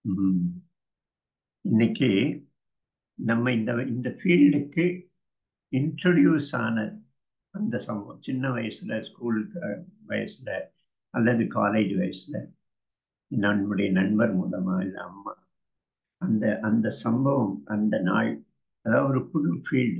ம். இன்னைக்கு நம்ம இந்த இந்த ஃபீல்டுக்கு இன்ட்ரடியூஸ் ஆன அந்த சம்பவம் சின்ன வயசுல ஸ்கூல் வயசுல அல்லது காலேஜ் வயசுல நம்முடைய நண்பர் மூலமா இல்லை அம்மா அந்த அந்த சம்பவம் அந்த நாள் அதாவது ஒரு புது ஃபீல்டு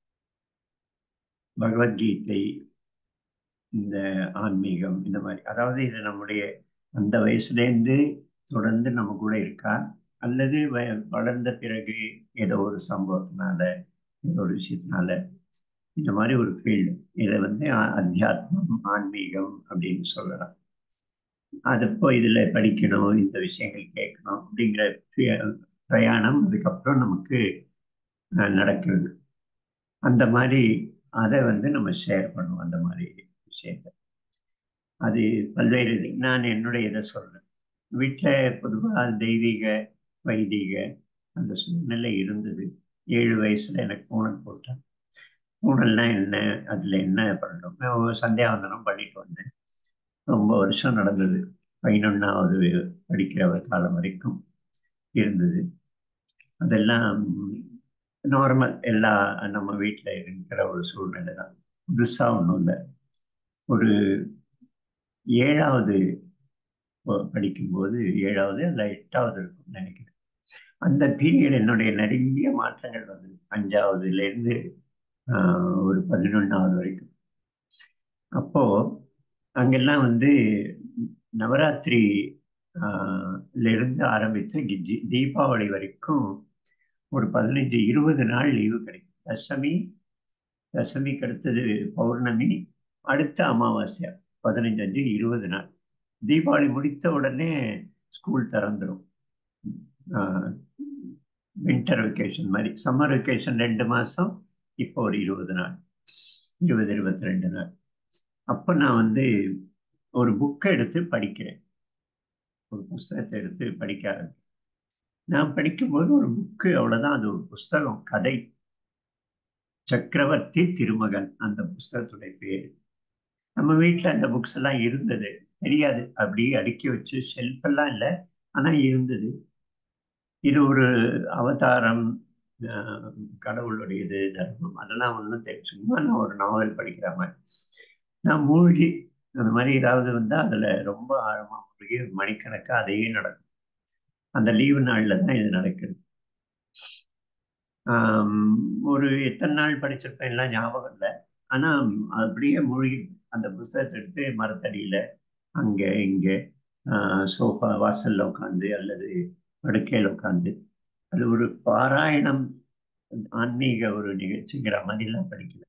பகவத்கீதை இந்த ஆன்மீகம் இந்த மாதிரி அதாவது இது நம்முடைய அந்த வயசுலேருந்து தொடர்ந்து நம்ம கூட இருக்கா அல்லது வ- வளர்ந்த பிறகு ஏதோ ஒரு சம்பவத்தினால ஏதோ ஒரு விஷயத்தினால இந்த மாதிரி ஒரு ஃபீல்டு இதை வந்து அ- அத்தியாத்மம் ஆன்மீகம் அப்படின்னு சொல்லலாம் அது இப்போ இதில் படிக்கணும் இந்த விஷயங்கள் கேட்கணும் அப்படிங்கிற பி- பிரயாணம் அதுக்கப்புறம் நமக்கு அஹ், நடக்கிறது அந்த மாதிரி அதை வந்து நம்ம ஷேர் பண்ணுவோம் அந்த மாதிரி விஷயத்தை அது பல்வேறு இது. நான் என்னுடைய இதை சொல்றேன் வீட்டில் பொதுவாக தெய்வீக வைதீக அந்த சூழ்நிலை இருந்தது ஏழு வயசுல எனக்கு பூனல் போட்டேன் பூனல்னா என்ன அதில் என்ன பண்ணணும் நான் சந்தியாவந்தனம் பண்ணிட்டு வந்தேன் ரொம்ப வருஷம் நடந்தது பதினொன்றாவது படிக்கிற காலம் வரைக்கும் இருந்தது அதெல்லாம் நார்மல் எல்லா நம்ம வீட்டில் இருக்கிற ஒரு சூழ்நிலை தான் புதுசாக ஒன்றும் இல்லை ஒரு ஏழாவது ப- படிக்கும்போது ஏழாவது இல்லை எட்டாவது இருக்கும்னு நினைக்கிறேன் அந்த பீரியட் என்னுடைய நிறைய மாற்றங்கள் வந்தது அஞ்சாவதுலேருந்து ஆஹ், ஒரு பதினொன்றாவது வரைக்கும் அப்போ அங்கெல்லாம் வந்து நவராத்திரி ஆஹ், ல இருந்து ஆரம்பித்து கி- ஜி- தீபாவளி வரைக்கும் ஒரு பதினஞ்சு இருபது நாள் லீவு கிடைக்கும் தசமி தசமிக்கு அடுத்தது பௌர்ணமி அடுத்த அமாவாசை பதினஞ்சு அஞ்சு இருபது நாள் தீபாவளி முடித்த உடனே ஸ்கூல் திறந்துடும் வின்டர் வெக்கேஷன் மாதிரி சம்மர் வெக்கேஷன் ரெண்டு மாதம் இப்போ ஒரு இருபது நாள் இருபது இருபத்தி ரெண்டு நாள் அப்போ நான் வந்து ஒரு புக்கை எடுத்து படிக்கிறேன் ஒரு புஸ்தகத்தை எடுத்து படிக்க ஆரம்பிக்கிறேன் நான் படிக்கும்போது ஒரு புக்கு அவ்வளோதான் அது ஒரு புஸ்தகம் கதை சக்கரவர்த்தி திருமகன் அந்த புஸ்தகத்துடைய பேர் நம்ம வீட்டில் அந்த புக்ஸ் எல்லாம் இருந்தது தெரியாது அப்படியே அடுக்கி வச்சு ஷெல்ஃப் எல்லாம் இல்லை ஆனால் இருந்தது இது ஒரு அவதாரம் ஆஹ், கடவுளுடையது தர்மம் அதெல்லாம் ஒன்றும் தெரியும் சும்மா நான் ஒரு நாவல் படிக்கிற மாதிரி நான் மூழ்கி அந்த மாதிரி ஏதாவது வந்தால் அதில் ரொம்ப ஆழமாக மூழ்கி மணிக்கணக்காக அதையே நடக்கும் அந்த லீவு நாளில் தான் இது நடக்குது ஆம், ஒரு எத்தனை நாள் படிச்சிருப்பேன் எல்லாம் ஞாபகம் இல்லை ஆனால் அப்படியே மூழ்கி அந்த புஸ்தகத்தை எடுத்து மரத்தடியில் அங்கே இங்கே சோஃபா வாசல்ல உட்காந்து அல்லது படுக்கையில் உட்காந்து அது ஒரு பாராயணம் ஆன்மீக ஒரு நிகழ்ச்சிங்கிற மாதிரிலாம் படிக்கல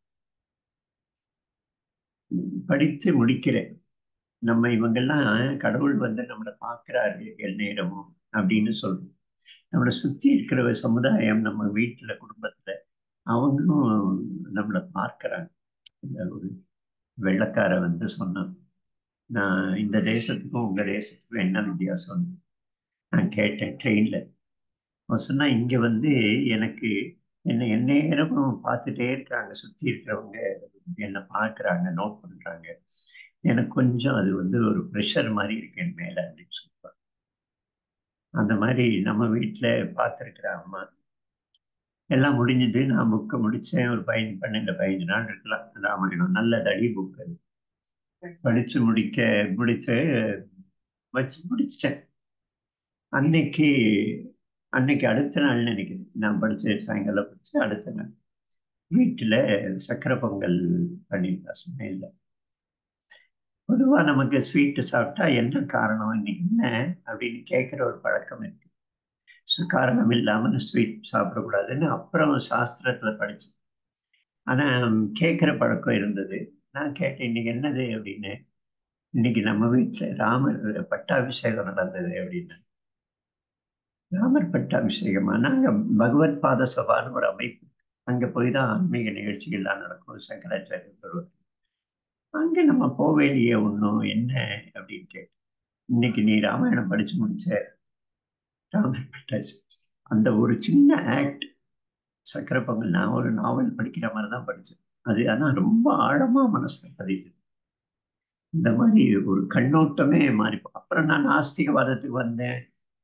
படித்து முடிக்கிறேன் நம்ம இவங்கெல்லாம் கடவுள் வந்து நம்மளை பார்க்குறாரு எந்நேரமும் அப்படின்னு சொல்றோம் நம்மளை சுற்றி இருக்கிற சமுதாயம் நம்ம வீட்டில் குடும்பத்தில் அவங்களும் நம்மளை பார்க்குறாங்க இந்த ஒரு வெள்ளைக்கார வந்து சொன்னான் நான் இந்த தேசத்துக்கும் உங்கள் தேசத்துக்கும் என்ன வித்தியாசம் நான் கேட்டேன் ட்ரெயினில் அவன் சொன்னா இங்க வந்து எனக்கு என்னை எந்நேரமும் பார்த்துட்டே இருக்காங்க சுத்தி இருக்கிறவங்க என்னை பார்க்குறாங்க நோட் பண்றாங்க எனக்கு கொஞ்சம் அது வந்து ஒரு ப்ரெஷர் மாதிரி இருக்கு என் மேல அப்படின்னு சொல்லுவாங்க அந்த மாதிரி நம்ம வீட்டில் பார்த்துருக்குற அம்மா எல்லாம் முடிஞ்சது நான் புக்கை முடிச்சேன் ஒரு பதினஞ்சு பன்னெண்டு பதினஞ்சு நாள் இருக்கலாம் ராமாயணம் நல்ல தடி புக் அது படிச்சு முடிக்க முடிச்சு வச்சு முடிச்சிட்டேன் அன்னைக்கு அன்னைக்கு அடுத்த நாள் நினைக்கிறேன் நான் படிச்ச சாயங்காலம் படிச்சு அடுத்த நாள் வீட்டில் சக்கரை பொங்கல் பண்ணியிருந்தா சமையல்ல பொதுவாக நமக்கு ஸ்வீட்டு சாப்பிட்டா என்ன காரணம் இன்னைக்கு என்ன அப்படின்னு கேட்குற ஒரு பழக்கம் இருக்கு ஸோ காரணம் இல்லாமல் ஸ்வீட் சாப்பிடக்கூடாதுன்னு அப்புறம் சாஸ்திரத்தில் படித்தேன் ஆனால் கேட்குற பழக்கம் இருந்தது நான் கேட்டேன் இன்னைக்கு என்னது அப்படின்னு இன்னைக்கு நம்ம வீட்டில் ராமர் பட்டாபிஷேகம் நடந்தது அப்படின்னு ராமர் பட்டாபிஷேகமா நாங்கள் பகவத் பாத சபான்னு ஒரு அமைப்பு அங்கே போய் தான் ஆன்மீக நிகழ்ச்சிகள்லாம் நடக்கும் சங்கராச்சாரியர் வருவார் அங்கே நம்ம போவேலியே ஒன்றும் என்ன அப்படின்னு கேட்டேன் இன்னைக்கு நீ ராமாயணம் படிச்சு முடிச்ச ராமர் பட்டாச்சு அந்த ஒரு சின்ன ஆக்ட் சக்கரை பொங்கல் நான் ஒரு நாவல் படிக்கிற மாதிரி தான் படித்தேன் அது ஆனால் ரொம்ப ஆழமாக மனசில் பதியுது இந்த மாதிரி ஒரு கண்ணோட்டமே மாறி போ- அப்புறம் நான் நாஸ்திகவாதத்துக்கு வந்தேன்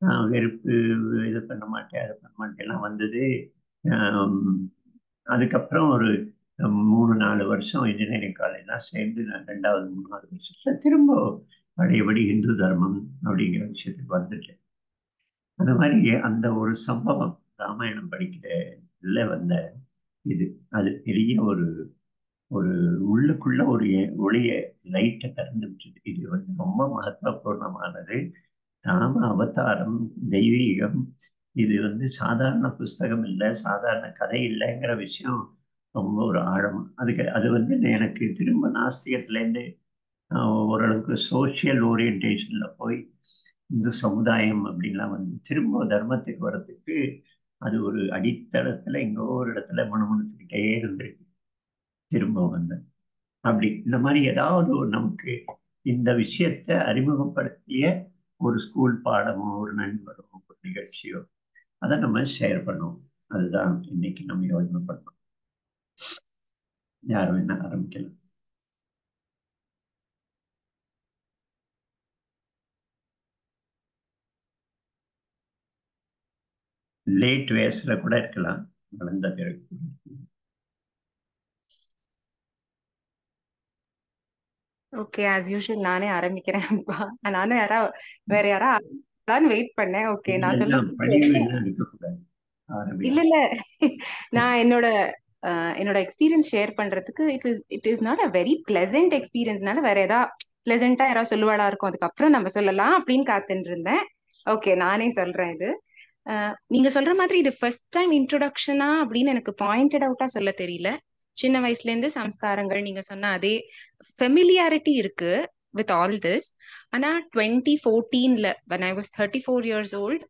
ஆஹ் வெறுப்பு இது பண்ண மாட்டேன் அது பண்ண மாட்டேன்லாம் வந்தது ஆம், அதுக்கப்புறம் ஒரு மூணு நாலு வருஷம் இன்ஜினியரிங் காலேஜ்லாம் சேர்ந்து நான் ரெண்டாவது மூணாவது வருஷத்துல திரும்ப பழையபடி இந்து தர்மம் அப்படிங்கிற விஷயத்துக்கு வந்துட்டேன் அந்த மாதிரி அந்த ஒரு சம்பவம் ராமாயணம் படிக்கிறதுல வந்த இது அது பெரிய ஒரு ஒரு உள்ளுக்குள்ள ஒரு ஒளிய லைட்டை திறந்து விட்டுது இது வந்து ரொம்ப மகத்துவபூர்ணமானது ராம அவதாரம் தெய்வீகம் இது வந்து சாதாரண புஸ்தகம் இல்லை சாதாரண கதை இல்லைங்கிற விஷயம் ரொம்ப ஒரு ஆழம் அதுக்கு அது வந்து எனக்கு திரும்ப நாஸ்திகத்திலேருந்து ஓரளவுக்கு சோஷியல் ஓரியன்டேஷனில் போய் இந்து சமுதாயம் அப்படின்லாம் வந்து திரும்ப தர்மத்துக்கு வர்றதுக்கு அது ஒரு அடித்தளத்தில் எங்கோ ஒரு இடத்துல முணுமுணுத்துக்கிட்டே இருந்திருக்கு திரும்ப வந்து அப்படி இந்த மாதிரி ஏதாவது ஒரு நமக்கு இந்த விஷயத்தை அறிமுகப்படுத்திய ஒரு ஸ்கூல் பாடமோ ஒரு நண்பரோ ஒரு நிகழ்ச்சியோ அதை நம்ம ஷேர் பண்ணுவோம் அதுதான் இன்னைக்கு நம்ம யோஜனை பண்ணோம் யார் வேணா ஆரம்பிக்கலாம் லேட் வயசுல கூட இருக்கலாம் வளர்ந்த பிறகு ஓகே ஆஸ் யூஷுவல் நானே ஆரம்பிக்கிறேன் நானும் யாரா வேற யாரா வெயிட் பண்ணேன் ஓகே நான் சொல்ல பணிவு எல்லாம் இருக்கக்கூடாது இல்ல இல்ல நான் என்னோட என்னோட எக்ஸ்பீரியன்ஸ் ஷேர் பண்றதுக்கு it is it is not a very pleasant எக்ஸ்பீரியன்ஸ்னால வேற ஏதா பிளசண்டா யாராவது சொல்லுவாடா இருக்கும் அதுக்கப்புறம் நம்ம சொல்லலாம் அப்படின்னு காத்துட்டு இருந்தேன் ஓகே நானே சொல்றேன் இது நீங்க சொல்ற மாதிரி இது ஃபர்ஸ்ட் டைம் இன்ட்ரோடக்ஷனா அப்படின்னு எனக்கு பாயிண்டட் அவுட்டா சொல்ல தெரியல சின்ன வயசுல இருந்து சம்ஸ்காரங்கள் நீங்க சொன்ன அதே ஃபெமிலியாரிட்டி இருக்கு வித் ஆல் திஸ் ஆனா டுவெண்ட்டி ஃபோர்டீன்ல when I was thirty four years old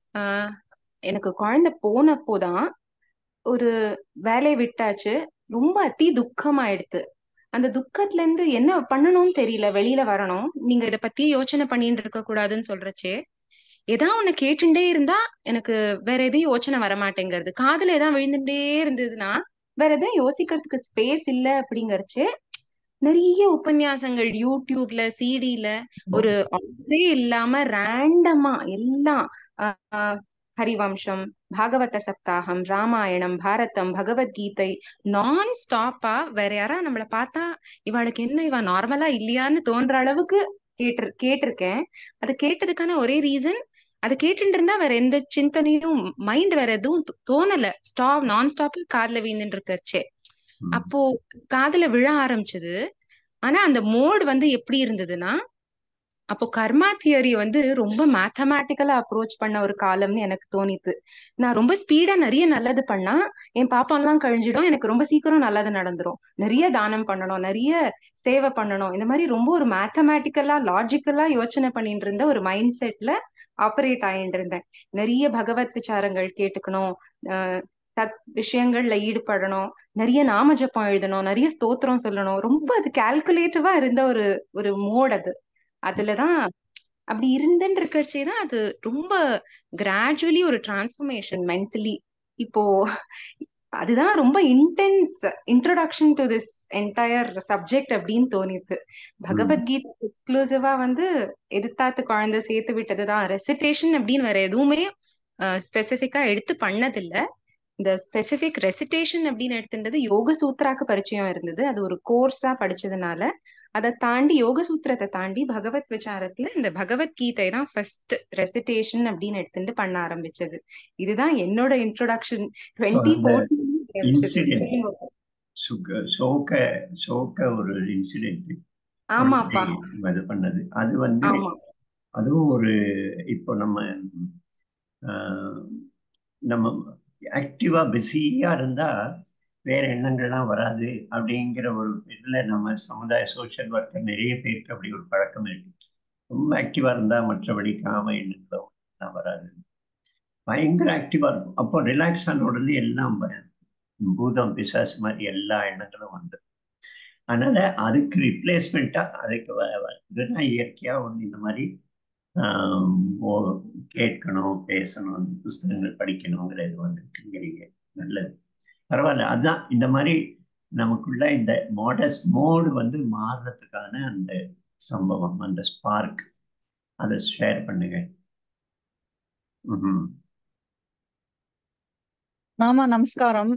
எனக்கு குழந்தை போனப்போதான் ஒரு வேலையை விட்டாச்சு ரொம்ப அதி துக்கமாயிடுத்து அந்த துக்கத்துல இருந்து என்ன பண்ணணும்னு தெரியல வெளியில வரணும் நீங்க இத பத்தி யோசனை பண்ணிட்டு இருக்க கூடாதுன்னு சொல்றச்சே ஏதாவது ஒண்ணு கேட்டுட்டே இருந்தா எனக்கு வேற எதையும் யோசனை வர மாட்டேங்கிறது காதுல ஏதாவது விழுந்துட்டே இருந்ததுன்னா வேற எதுவும் யோசிக்கிறதுக்கு ஸ்பேஸ் இல்ல அப்படிங்கறச்சு நிறைய உபன்யாசங்கள் யூடியூப்ல சிடில ஒரு ஆர்டரே இல்லாம ரேண்டமா எல்லாம் ஹரிவம்சம் பாகவத சப்தாகம் ராமாயணம் பாரதம் பகவத்கீதை நான் ஸ்டாப்பா வேற யாரா நம்மள பார்த்தா இவாளுக்கு என்ன இவ நார்மலா இல்லையான்னு தோன்ற அளவுக்கு கேட்டு கேட்டிருக்கேன் அது கேட்டதுக்கான ஒரே ரீசன் அது கேட்டுட்டு இருந்தா வேற எந்த சிந்தனையும் மைண்ட் வேற எதுவும் தோணல ஸ்டாப் நான் ஸ்டாப் காதுல வீந்துட்டு இருக்கச்சே அப்போ காதுல விழ ஆரம்பிச்சது ஆனா அந்த மோடு வந்து எப்படி இருந்ததுன்னா அப்போ கர்மா தியரி வந்து ரொம்ப மேத்தமேட்டிக்கலா அப்ரோச் பண்ண ஒரு காலம்னு எனக்கு தோணித்து நான் ரொம்ப ஸ்பீடா நிறைய நல்லது பண்ணா என் பாப்பாலாம் கழிஞ்சிடும் எனக்கு ரொம்ப சீக்கிரம் நல்லது நடந்துரும் நிறைய தானம் பண்ணணும் நிறைய சேவை பண்ணணும் இந்த மாதிரி ரொம்ப ஒரு மேத்தமேட்டிக்கலா லாஜிக்கலா யோசனை பண்ணிட்டு இருந்த ஒரு மைண்ட் செட்ல ஆப்ரேட் ஆயிட்டு இருந்தேன் நிறைய பகவத் விசாரங்கள் கேட்டுக்கணும் சத் விஷயங்கள்ல ஈடுபடணும் நிறைய நாம ஜப்பம் எழுதணும் நிறைய ஸ்தோத்திரம் சொல்லணும் ரொம்ப அது கால்குலேட்டிவா இருந்த ஒரு ஒரு மோட் அது அதுலதான் அப்படி இருந்துன்னு இருக்கச்சே தான் அது ரொம்ப கிராஜுவலி ஒரு டிரான்ஸ்ஃபர்மேஷன் மென்டலி இப்போ அதுதான் ரொம்ப intense introduction to this entire subject அப்படின்னு தோணிது பகவத்கீதை எக்ஸ்க்ளூசிவா வந்து எதிர்த்தாத்து குழந்தை சேர்த்து விட்டதுதான் ரெசிடேஷன் அப்படின்னு வேற எதுவுமே ஸ்பெசிபிக்கா எடுத்து பண்ணதில்ல இந்த ஸ்பெசிபிக் ரெசிடேஷன் அப்படின்னு எடுத்துட்டது யோக சூத்ராக்கு பரிச்சயம் இருந்தது அது ஒரு கோர்ஸா படிச்சதுனால அதை தாண்டி யோக சூத்திரத்தை தாண்டி பகவத் விசாரத்துல இந்த பகவத்கீதை தான் ஃபர்ஸ்ட் ரெசிடேஷன் அப்படின்னு எடுத்துட்டு பண்ண ஆரம்பிச்சது இதுதான் என்னோட இன்ட்ரோடக்ஷன் டுவெண்ட்டி சோக சோக ஒரு இன்சிடென்ட் ஆமாப்பா இது பண்ணது அது வந்து அதுவும் ஒரு இப்போ நம்ம நம்ம ஆக்டிவா பிஸியா இருந்தா வேற எண்ணங்கள்லாம் வராது அப்படிங்கிற ஒரு இதில் நம்ம சமுதாய சோஷியல் ஒர்க்கர் நிறைய பேருக்கு அப்படி ஒரு பழக்கம் இருக்கு ரொம்ப ஆக்டிவாக இருந்தால் மற்றபடி காம எண்ணங்களும் வராது பயங்கர ஆக்டிவாக இருக்கும் அப்போ ரிலாக்ஸ் ஆன உடனே எல்லாம் பூதம் பிசாசு மாதிரி எல்லா எண்ணங்களும் வந்துடும் அதனால அதுக்கு ரிப்ளேஸ்மெண்ட்டாக அதுக்கு இதுதான் இயற்கையாக ஒன்று இந்த மாதிரி கேட்கணும் பேசணும் புஸ்தகங்கள் படிக்கணுங்கிற இது வந்துட்டுங்கிறீங்க நல்லது பரவாயில்ல அதுதான் இந்த மாதிரி நமக்குள்ள இந்த மாடஸ்ட் மோடு வந்து மாறுறதுக்கான அந்த சம்பவம் அந்த ஸ்பார்க் அதை ஷேர் பண்ணுங்க ம்ஹும். மாமா நமஸ்காரம்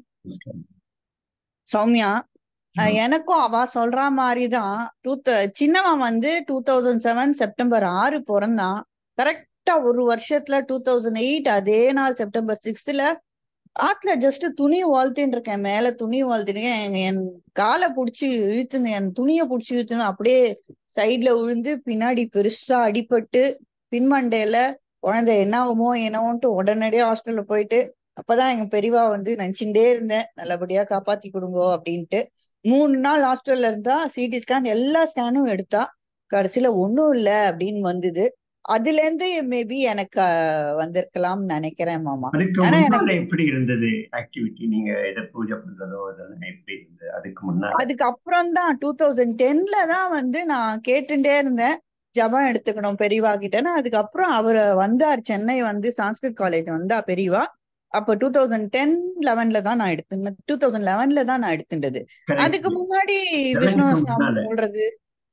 சௌமியா அஹ் எனக்கும் அவ சொல்ற மாதிரிதான் டூ சின்னவன் வந்து டூ தௌசண்ட் செவன் செப்டம்பர் ஆறு பிறந்தான் கரெக்டா ஒரு வருஷத்துல டூ தௌசண்ட் எயிட் அதே நாள் செப்டம்பர் சிக்ஸ்த்ல ஆத்துல ஜஸ்ட் துணி வாழ்த்தின்னு இருக்கேன் மேல துணி வாழ்த்திருக்கேன் என் என் காலை புடிச்சு இழுத்துன்னு என் துணியை புடிச்சு இழுத்துன்னு அப்படியே சைட்ல விழுந்து பின்னாடி பெருசா அடிபட்டு பின்மண்டையில குழந்தை என்னாகுமோ என்னவோன்ட்டு உடனடியா ஹாஸ்பிட்டல்ல போயிட்டு அப்பதான் எங்க பெரியவா வந்து நினைச்சுட்டே இருந்தேன் நல்லபடியா காப்பாத்தி கொடுங்கோ அப்படின்ட்டு மூணு நாள் ஹாஸ்பிட்டல்ல இருந்தா சிடி ஸ்கேன் எல்லா ஸ்கேனும் எடுத்தா கடைசியில ஒண்ணும் இல்ல அப்படின்னு வந்தது அதுல இருந்து மேபி எனக்கு அஹ், வந்திருக்கலாம்னு நினைக்கிறேன் மாமா அதுக்கு ஆனா முன்னால எனக்கு எப்படி இருந்தது ஆக்டிவிட்டி நீங்க எதை பூஜை பண்றதோ அதெல்லாம் எப்படி இருந்தது அதுக்கு முன்னால அதுக்கப்புறம் தான் டூ தௌசண்ட் டென்ல தான் வந்து நான் கேட்டுட்டே இருந்தேன் ஜபம் எடுத்துக்கணும் பெரியவா கிட்டன்னு அதுக்கப்புறம் அவர் வந்தார் சென்னை வந்து சான்ஸ்கிரிட் காலேஜ் வந்தா பெரியவா அப்ப டூ தௌசண்ட் டென் லெவன்ல தான் நான் எடுத்துனேன் டூ தௌசண்ட் லெவன்ல தான் நான் எடுத்துட்டது அதுக்கு கரெக்ட் முன்னாடி விஷ்ணு செவனுக்கு சாமி முன்னால சொல்றது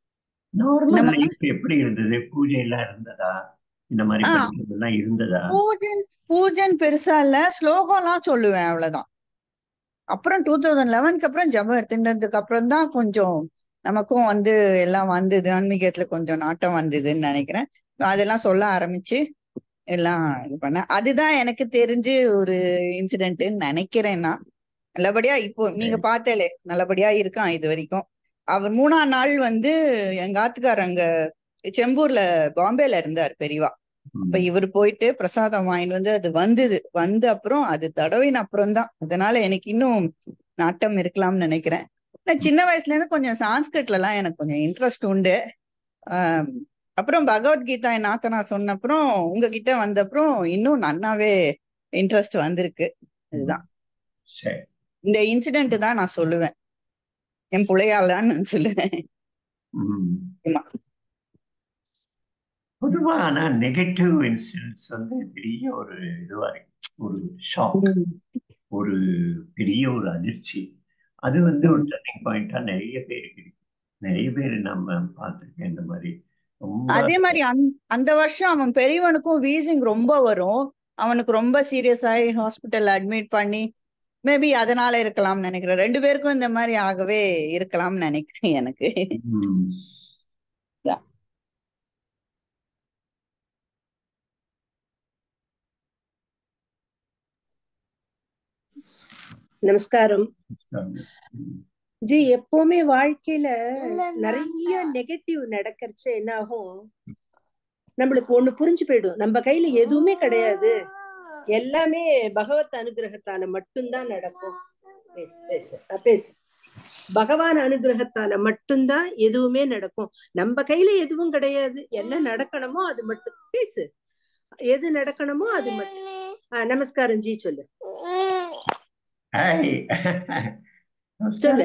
நார்மல் நம்ம லைஃப் எப்படி இருந்தது பூஜை எல்லாம் இருந்ததா இந்த மாதிரி ஆஹ் படிக்கிறதெல்லாம் இருந்ததா பூஜன் பூஜன் பெருசா இல்ல ஸ்லோகம்லாம் சொல்லுவேன் அவ்வளவுதான் அப்புறம் டூ தௌசண்ட் லெவன்க்கு அப்புறம் ஜபம் எடுத்துட்டதுக்கு அப்புறம் தான் கொஞ்சம் நமக்கும் வந்து எல்லாம் வந்தது ஆன்மீகத்துல கொஞ்சம் நாட்டம் வந்ததுன்னு நினைக்கிறேன் அதெல்லாம் சொல்ல ஆரம்பிச்சு எல்லாம் இது பண்ணேன் அதுதான் எனக்கு தெரிஞ்சு ஒரு இன்சிடென்ட்னு நினைக்கிறேன் நான் நல்லபடியா இப்போ நீங்க பார்த்தேலே நல்லபடியா இருக்கான் இது வரைக்கும் அவர் மூணாம் நாள் வந்து எங்க ஆத்துக்கார் அங்க செம்பூர்ல பாம்பேல இருந்தார் பெரியவா அப்ப ம். இவர் போயிட்டு பிரசாதம் வாங்கிட்டு வந்து அது வந்தது வந்த அப்புறம் அது தடவின அப்புறம் தான் அதனால எனக்கு இன்னும் நாட்டம் இருக்கலாம்னு நினைக்கிறேன் நான் சின்ன வயசுல இருந்து கொஞ்சம் சான்ஸ்கிரிட்ல எல்லாம் எனக்கு கொஞ்சம் இன்ட்ரெஸ்ட் உண்டு ஆஹ் அப்புறம் பகவத்கீதா என் நாத்தனார் சொன்ன அப்புறம் உங்ககிட்ட வந்த அப்புறம் இன்னும் நன்னாவே இன்ட்ரெஸ்ட் வந்திருக்கு இதுதான் சரி இந்த இன்சிடென்ட் தான் நான் சொல்லுவேன் என் பிள்ளையாலன்னு நான் சொல்லுவேன் ம். ஆமா. பொதுவா ஆனா நெகட்டிவ் இன்சிடென்ட்ஸ் வந்து பெரிய ஒரு இதுவா இருக்கு ஒரு ஷாக் ஒரு பெரிய ஒரு அதிர்ச்சி அது வந்து ஒரு டர்னிங் பாயிண்டா நிறைய பேருக்கு இருக்கு நிறைய பேர் நம்ம பார்த்துருக்கேன் இந்த மாதிரி ரொம்ப அதே மாதிரி அந் அந்த வருஷம் அவன் பெரியவனுக்கும் வீசிங் ரொம்ப வரும் அவனுக்கு ரொம்ப சீரியஸ் ஆகி ஹாஸ்பிட்டல்ல அட்மிட் பண்ணி மேபி அதனால இருக்கலாம்னு நினைக்கிறேன் ரெண்டு பேருக்கும் இந்த மாதிரி ஆகவே இருக்கலாம்னு நினைக்கிறேன் எனக்கு ம். நமஸ்காரம் ம். ஜி எப்பவுமே வாழ்க்கையில நிறைய நெகட்டிவ் நடக்கிறச்ச என்ன ஆகும் நம்மளுக்கு ஒண்ணு புரிஞ்சு போயிடும் நம்ம கையில எதுவுமே கிடையாது எல்லாமே பகவத் அனுகிரகத்தால மட்டும்தான் நடக்கும் பேசு பேசு அஹ் பேசு பகவான் அனுகிரகத்தால மட்டும்தான் எதுவுமே நடக்கும் நம்ம கையில எதுவும் கிடையாது என்ன நடக்கணுமோ அது மட்டும் பேசு எது நடக்கணுமோ அது மட்டும் ஆஹ் நமஸ்காரம் ஜி சொல்லு ஹாய் சொல்லு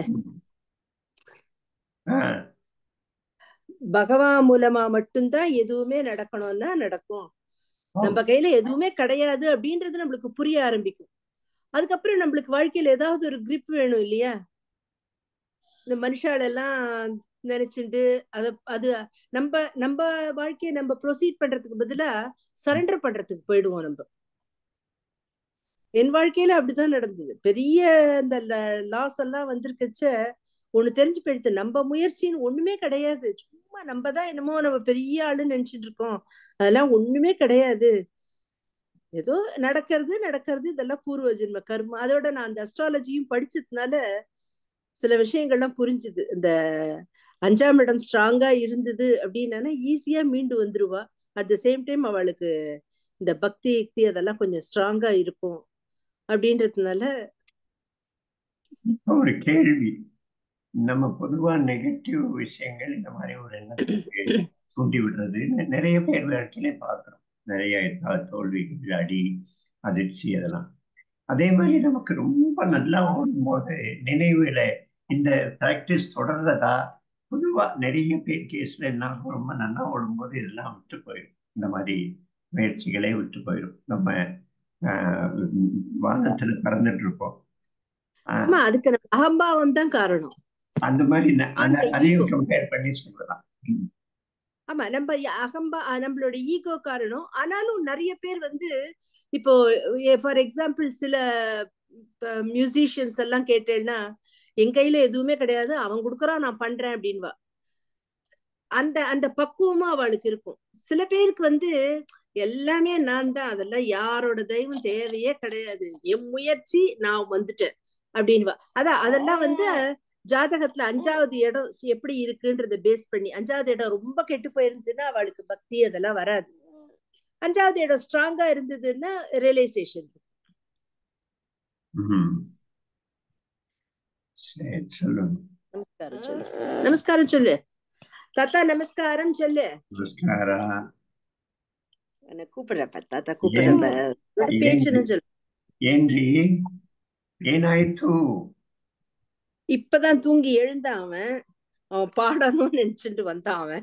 ஆ, பகவான் மூலமா மட்டும்தான் எதுவுமே நடக்கணும்னா நடக்கும் ஓ, நம்ம கையில எதுவுமே கிடையாது அப்படின்றது நம்மளுக்கு புரிய ஆரம்பிக்கும் அதுக்கப்புறம் நம்மளுக்கு வாழ்க்கையில ஏதாவது ஒரு grip வேணும் இல்லையா இந்த மனுஷால எல்லாம் நினைச்சுட்டு அத அது நம்ம நம்ம வாழ்க்கையை நம்ம ப்ரொசீட் பண்றதுக்கு பதிலா சரண்டர் பண்றதுக்கு போயிடுவோம் நம்ம என் வாழ்க்கையில அப்படிதான் நடந்தது பெரிய இந்த லாஸ் எல்லாம் வந்திருக்கச்ச ஒண்ணு தெரிஞ்சு போயிடுது நம்ம முயற்சின்னு ஒண்ணுமே கிடையாது சும்மா நம்ம தான் என்னமோ நம்ம பெரிய ஆளுன்னு நினைச்சிட்டு இருக்கோம் அதெல்லாம் ஒண்ணுமே கிடையாது ஏதோ நடக்கிறது நடக்கிறது இதெல்லாம் பூர்வ ஜென்ம கர்மம் அதோட நான் அந்த அஸ்ட்ராலஜியும் படிச்சதுனால சில விஷயங்கள்லாம் புரிஞ்சுது இந்த அஞ்சாம் இடம் ஸ்ட்ராங்கா இருந்தது அப்படின்னா ஈஸியா மீண்டு வந்துருவா அட் த சேம் டைம் அவளுக்கு இந்த பக்தி யுக்தி அதெல்லாம் கொஞ்சம் ஸ்ட்ராங்கா இருக்கும் அப்படின்றதுனால இப்ப ஒரு கேள்வி நம்ம பொதுவா நெகட்டிவ் விஷயங்கள் இந்த மாதிரி ஒரு எண்ணத்துக்கு தூண்டி விடுறது நெ- நிறைய பேர் வாழ்க்கையிலே பார்க்குறோம் நிறைய தோ- தோல்விகள் அடி அதிர்ச்சி அதெல்லாம் அதே மாதிரி நமக்கு ரொம்ப நல்லா ஓடும்போது நினைவுல இந்த பிராக்டிஸ் தொடர்றதா பொதுவா நிறைய பேர் கேஸ்ல என்ன ஆகும், ரொம்ப நல்லா ஓடும்போது இதெல்லாம் விட்டு போயிடும் இந்த மாதிரி முயற்சிகளே விட்டு போயிடும் நம்ம ஆஹ், வானத்துல பறந்துட்டு இருப்போம் ஆஹ், ஆமா அதுக்கு நம்ம அகம்பாவம் தான் காரணம் அந்த மாதிரி ந- அந்த அந்த அதையும் ego கம்பேர் பண்ணி சொல்லலாம் ம். ஆமா நம்ம ய- அகம்பா அஹ் நம்மளோட ஈகோ காரணம் ஆனாலும் நிறைய பேர் வந்து இப்போ ஃபார் எக்ஸாம்பிள் சில மியூசிஷியன்ஸ் எல்லாம் கேட்டேன்னா என் கையில எதுவுமே கிடையாது அவன் கொடுக்குறான் நான் பண்றேன் அப்படின்வா அந்த அந்த பக்குவமா அவளுக்கு இருக்கும் சில பேருக்கு வந்து எல்லாமே நான் தான் அதெல்லாம் யாரோட தெய்வம் தேவையே கிடையாது என் முயற்சி நான் வந்துட்டேன் அப்படின்வா அதான் அதெல்லாம் வந்து ஜாதகத்துல அஞ்சாவது இடம் எப்படி இருக்குன்றத பேஸ் பண்ணி அஞ்சாவது இடம் ரொம்ப கெட்டு போயிருந்துச்சுன்னா அவளுக்கு பக்தி அதெல்லாம் வராது அஞ்சாவது இடம் ஸ்ட்ராங்கா இருந்ததுன்னா ரியலைசேஷன் ம். சரி சொல்லுங்க நமஸ்காரம் சொல்லு நமஸ்காரம் சொல்லு தாத்தா நமஸ்காரம் சொல்லு நமஸ்காரா என்ன கூப்பிடுறப்ப தாத்தா கூப்பிடுறப்ப பேச்சுன்னு சொல்லு ಏನ್ರಿ ಏನಾಯ್ತು இப்பதான் தூங்கி எழுந்தான் அவன் அவன் பாடணும்னு நினைச்சுட்டு வந்தான் அவன்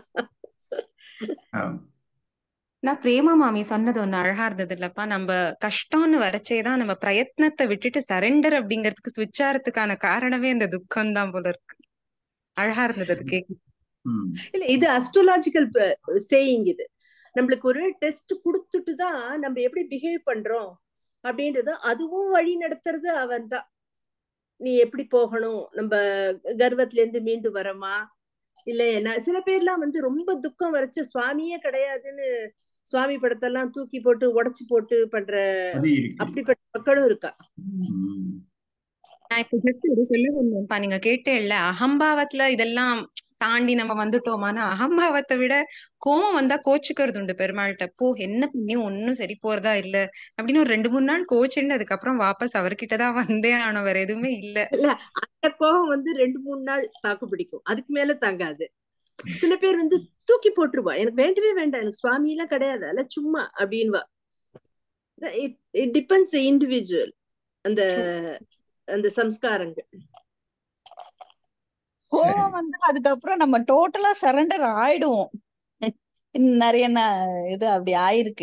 ஆ, நான் பிரேமா மாமி சொன்னது ஒண்ணு அழகா இருந்தது இல்லப்பா நம்ம கஷ்டம்னு வரச்சேதான் நம்ம பிரயத்னத்தை விட்டுட்டு சரெண்டர் அப்படிங்கிறதுக்கு ஸ்விட்ச் ஆறதுக்கான காரணமே இந்த துக்கம் தான் போல இருக்கு அழகா இருந்தது அது கேட்க ம், இல்ல இது அஸ்ட்ரோலாஜிக்கல் சேயிங் இது நம்மளுக்கு ஒரு டெஸ்ட் கொடுத்துட்டு தான் நம்ம எப்படி பிஹேவ் பண்றோம் அப்படின்றது அதுவும் வழி நடத்துறது அவன் தான் நீ எப்படி போகணும் நம்ம கர்வத்துல இருந்து மீண்டு வரமா இல்ல என்ன சில பேர்லாம் வந்து ரொம்ப துக்கம் வரைச்ச சுவாமியே கிடையாதுன்னு சுவாமி படத்தெல்லாம் தூக்கி போட்டு உடைச்சு போட்டு பண்ற அது இருக்கு அப்படிப்பட்ட மக்களும் இருக்கா ம், நான் இப்ப just ஒரு சொல்ல வந்தேன்ப்பா நீங்க கேட்டேல்ல அகம்பாவத்துல இதெல்லாம் தாண்டி நம்ம வந்துட்டோமானா அகம்பாவத்தை விட கோவம் வந்தா கோச்சுக்கிறது உண்டு பெருமாள்கிட்ட போ என்ன பண்ணியும் ஒன்னும் சரி போறதா இல்ல அப்படின்னு ஒரு ரெண்டு மூணு நாள் கோச்சுண்டு அதுக்கப்புறம் வாபஸ் அவர்கிட்டதான் வந்தே ஆனோம் வேற எதுவுமே இல்ல இல்ல அந்த கோபம் வந்து ரெண்டு மூணு நாள் தாக்கு பிடிக்கும் அதுக்கு மேல தாங்காது சில பேர் வந்து தூக்கி போட்டுருவா எனக்கு வேண்டவே வேண்டாம் எனக்கு சுவாமி எல்லாம் கிடையாது அல்ல சும்மா அப்படின்வா இட் டிபெண்ட்ஸ் இண்டிவிஜுவல் அந்த அந்த சம்ஸ்காரங்கள் கோவம் வந்து அதுக்கப்புறம் நம்ம டோட்டலா சரண்டர் ஆயிடுவோம் நிறைய ந- இது அப்படி ஆயிருக்கு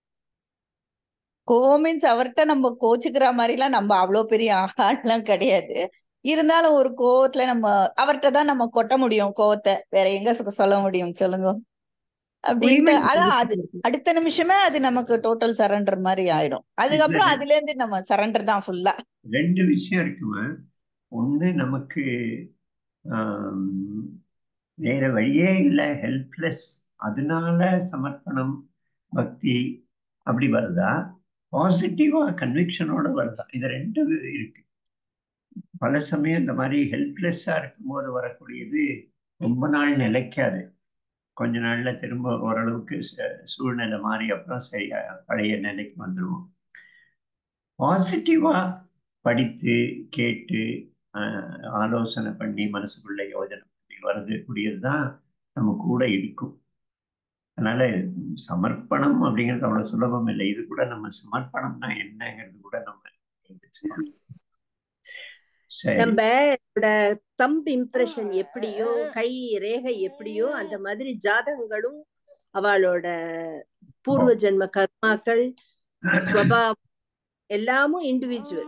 கோவம் மீன்ஸ் அவர்கிட்ட நம்ம கோச்சுக்கிற மாதிரி எல்லாம் நம்ம அவ்வளவு பெரிய ஆள்லாம் கிடையாது இருந்தாலும் ஒரு கோவத்துல நம்ம அவர்கிட்ட தான் நம்ம கொட்ட முடியும் கோவத்தை வேற எங்க சொ- சொல்ல முடியும் சொல்லுங்க அப்படின்ட்டு உரிமை அதான் அது அடுத்த நிமிஷமே அது நமக்கு டோட்டல் சரண்டர் மாதிரி ஆயிடும் அதுக்கப்புறம் அதுல இருந்து நம்ம சரண்டர் தான் ஃபுல்லா ரெண்டு விஷயம் இருக்குமா ஒண்ணு நமக்கு ஆம், வேற வழியே இல்லை ஹெல்ப்லெஸ் அதனால சமர்ப்பணம் பக்தி அப்படி வருதா பாசிட்டிவா கன்விக்ஷனோட வருதா இது ரெண்டு இருக்கு பல சமயம் இந்த மாதிரி ஹெல்ப்லெஸ்ஸா இருக்கும்போது வரக்கூடியது ரொம்ப நாள் நிலைக்காது கொஞ்ச நாள்ல திரும்ப ஓரளவுக்கு ச- சூழ்நிலை மாறி அப்புறம் சரியா பழைய நிலைக்கு வந்துருவோம் பாசிட்டிவா படித்து கேட்டு ஆஹ், ஆலோசனை பண்ணி மனசுக்குள்ள யோஜனை பண்ணி வருது கூடியது தான் நம்ம கூட இருக்கும் அதனால சமர்ப்பணம் அப்படிங்கிறது அவ்வளவு சுலபம் இல்லை இது கூட நம்ம சமர்ப்பணம்னா என்னங்கிறது கூட நம்ம யோசிச்சுக்கணும். சரி நம்ம தம்ப் இம்ப்ரெஷன் எப்படியோ கை ரேகை எப்படியோ அந்த மாதிரி ஜாதகங்களும் அவளோட பூர்வ ஜென்ம கர்மாக்கள் ஸ்வபாவம் எல்லாமும் இண்டிவிஜுவல்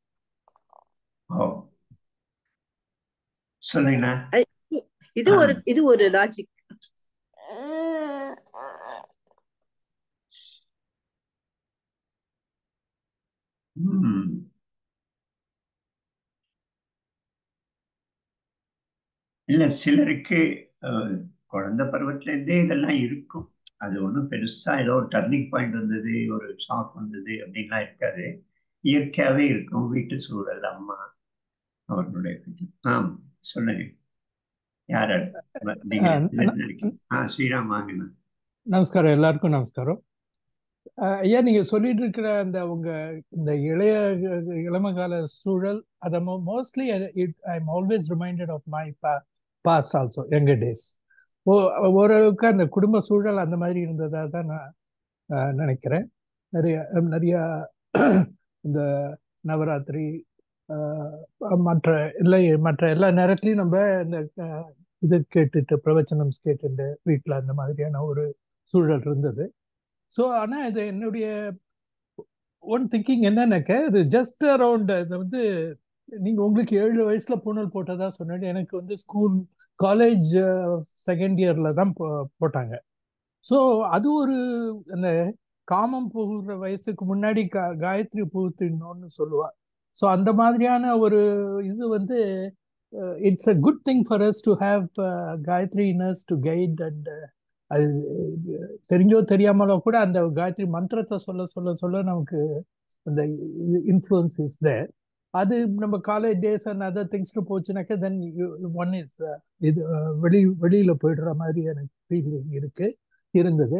ஓ சொல்லுங்கண்ணா இது ஒரு இது ஒரு லாஜிக் ம் இல்ல சிலருக்கு அஹ், குழந்தை பருவத்துல இருந்தே இதெல்லாம் இருக்கும் அது ஒன்றும் பெருசா ஏதோ ஒரு டர்னிங் பாயிண்ட் வந்தது ஒரு ஷாக் வந்தது அப்படின்லாம் இருக்காது இயற்கையாவே இருக்கும் வீட்டு சூழல் அம்மா அவர்களுடைய வீட்டு- ஆம் சொல்லுங்க யார் அடுத்து? நீங்க ஆ, ரெண்டு இருக்கீங்க. ஆ ஸ்ரீராம் வாங்கண்ணா நமஸ்காரம் எல்லாருக்கும் நமஸ்காரம் அஹ் ஐயா நீங்க சொல்லிட்டு இருக்கிற அந்த உங்க இந்த இளைய இளம கால சூழல் அதை mostly I am always reminded of my past also younger days ஓ ஓரளவுக்கு அந்த குடும்ப சூழல் அந்த மாதிரி இருந்ததா தான் நான் அஹ், நினைக்கிறேன் நிறைய நிறைய இந்த நவராத்திரி அஹ், மற்ற எல்லா மற்ற எல்லா நேரத்துலையும் நம்ம இந்த அஹ், இது கேட்டுட்டு பிரவச்சனம் கேட்டுட்டு வீட்டில் அந்த மாதிரியான ஒரு சூழல் இருந்தது ஸோ ஆனால் இது என்னுடைய ஒன் திங்கிங் என்னன்னாக்க இது ஜஸ்ட் அரவுண்ட் இது வந்து நீங்க உங்களுக்கு ஏழு வயசுல பூணல் போட்டதா சொன்னாடி எனக்கு வந்து ஸ்கூல் காலேஜ் செகண்ட் இயர்ல தான் போ- போட்டாங்க ஸோ அது ஒரு அந்த காமம் புகுற வயசுக்கு முன்னாடி கா காயத்ரி புகுத்திடணும்னு சொல்லுவா ஸோ அந்த மாதிரியான ஒரு இது வந்து it's a good thing for us to have Gayatri nurse to guide and அது தெரிஞ்சோ தெரியாமலோ கூட அந்த காயத்ரி மந்திரத்தை சொல்ல சொல்ல சொல்ல நமக்கு அந்த இன்ஃப்ளூயன்ஸ் இஸ் தேர் அது நம்ம காலேஜ் டேஸ் அண்ட் அதர் திங்ஸ்னு போச்சுனாக்கா தென் ஒன் இஸ் இது uh, வெளி வெளியில போயிடுற மாதிரி எனக்கு ஃபீலிங் இருக்கு இருந்தது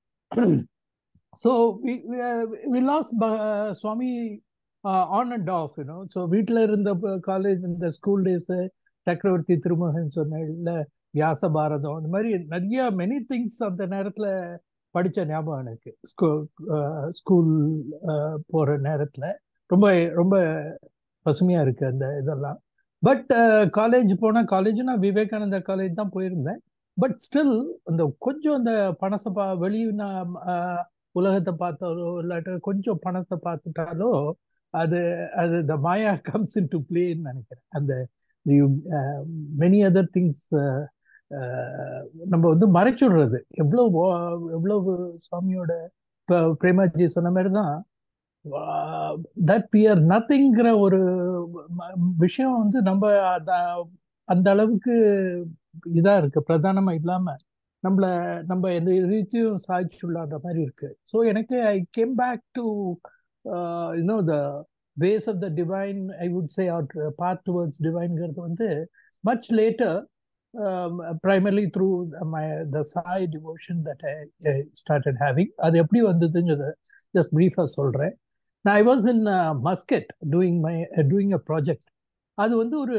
so we lost Swami on and off you know so வீட்டில் இருந்த காலேஜ் இந்த ஸ்கூல் டேஸு சக்கரவர்த்தி திருமகன் சொன்ன இல்லை வியாச பாரதம் அந்த மாதிரி நிறைய மெனி திங்ஸ் அந்த நேரத்தில் படித்த ஞாபகம் எனக்கு ஸ்கூ ஸ்கூல் போகிற நேரத்தில் ரொம்ப ரொம்ப பசுமையாக இருக்குது அந்த இதெல்லாம் பட் காலேஜ் போனால் காலேஜ் நான் விவேகானந்தா காலேஜ் தான் போயிருந்தேன் பட் ஸ்டில் அந்த கொஞ்சம் அந்த பணத்தை பா வெளி நான் உலகத்தை பார்த்தாலோ இல்லாட்ட கொஞ்சம் பணத்தை பார்த்துட்டாலோ அது அது த மாயா கம்ஸ் இன் டு பிளேன்னு நினைக்கிறேன் அந்த மெனி அதர் திங்ஸ் நம்ம வந்து மறைச்சுடுறது எவ்வளோ எவ்வளவு சுவாமியோட இப்போ பிரேமாஜி சொன்ன மாதிரி தான் தட் பியர் நத்திங்கிற ஒரு விஷயம் வந்து நம்ம அந்த அளவுக்கு இதா இருக்கு பிரதானமா இல்லாம நம்மள நம்ம எந்த ரீதியும் சாய்ச்சுள்ளான்ற மாதிரி இருக்கு ஸோ எனக்கு I came back to you know the ways of the divine I would say our path towards டிவைன்ங்கிறது வந்து much later primarily through my the Sai devotion that I, I started having. அது எப்படி வந்ததுங்கிறத ஜஸ்ட் பிரீஃபாக சொல்கிறேன் நான் I was in Muscat doing my doing a project அது வந்து ஒரு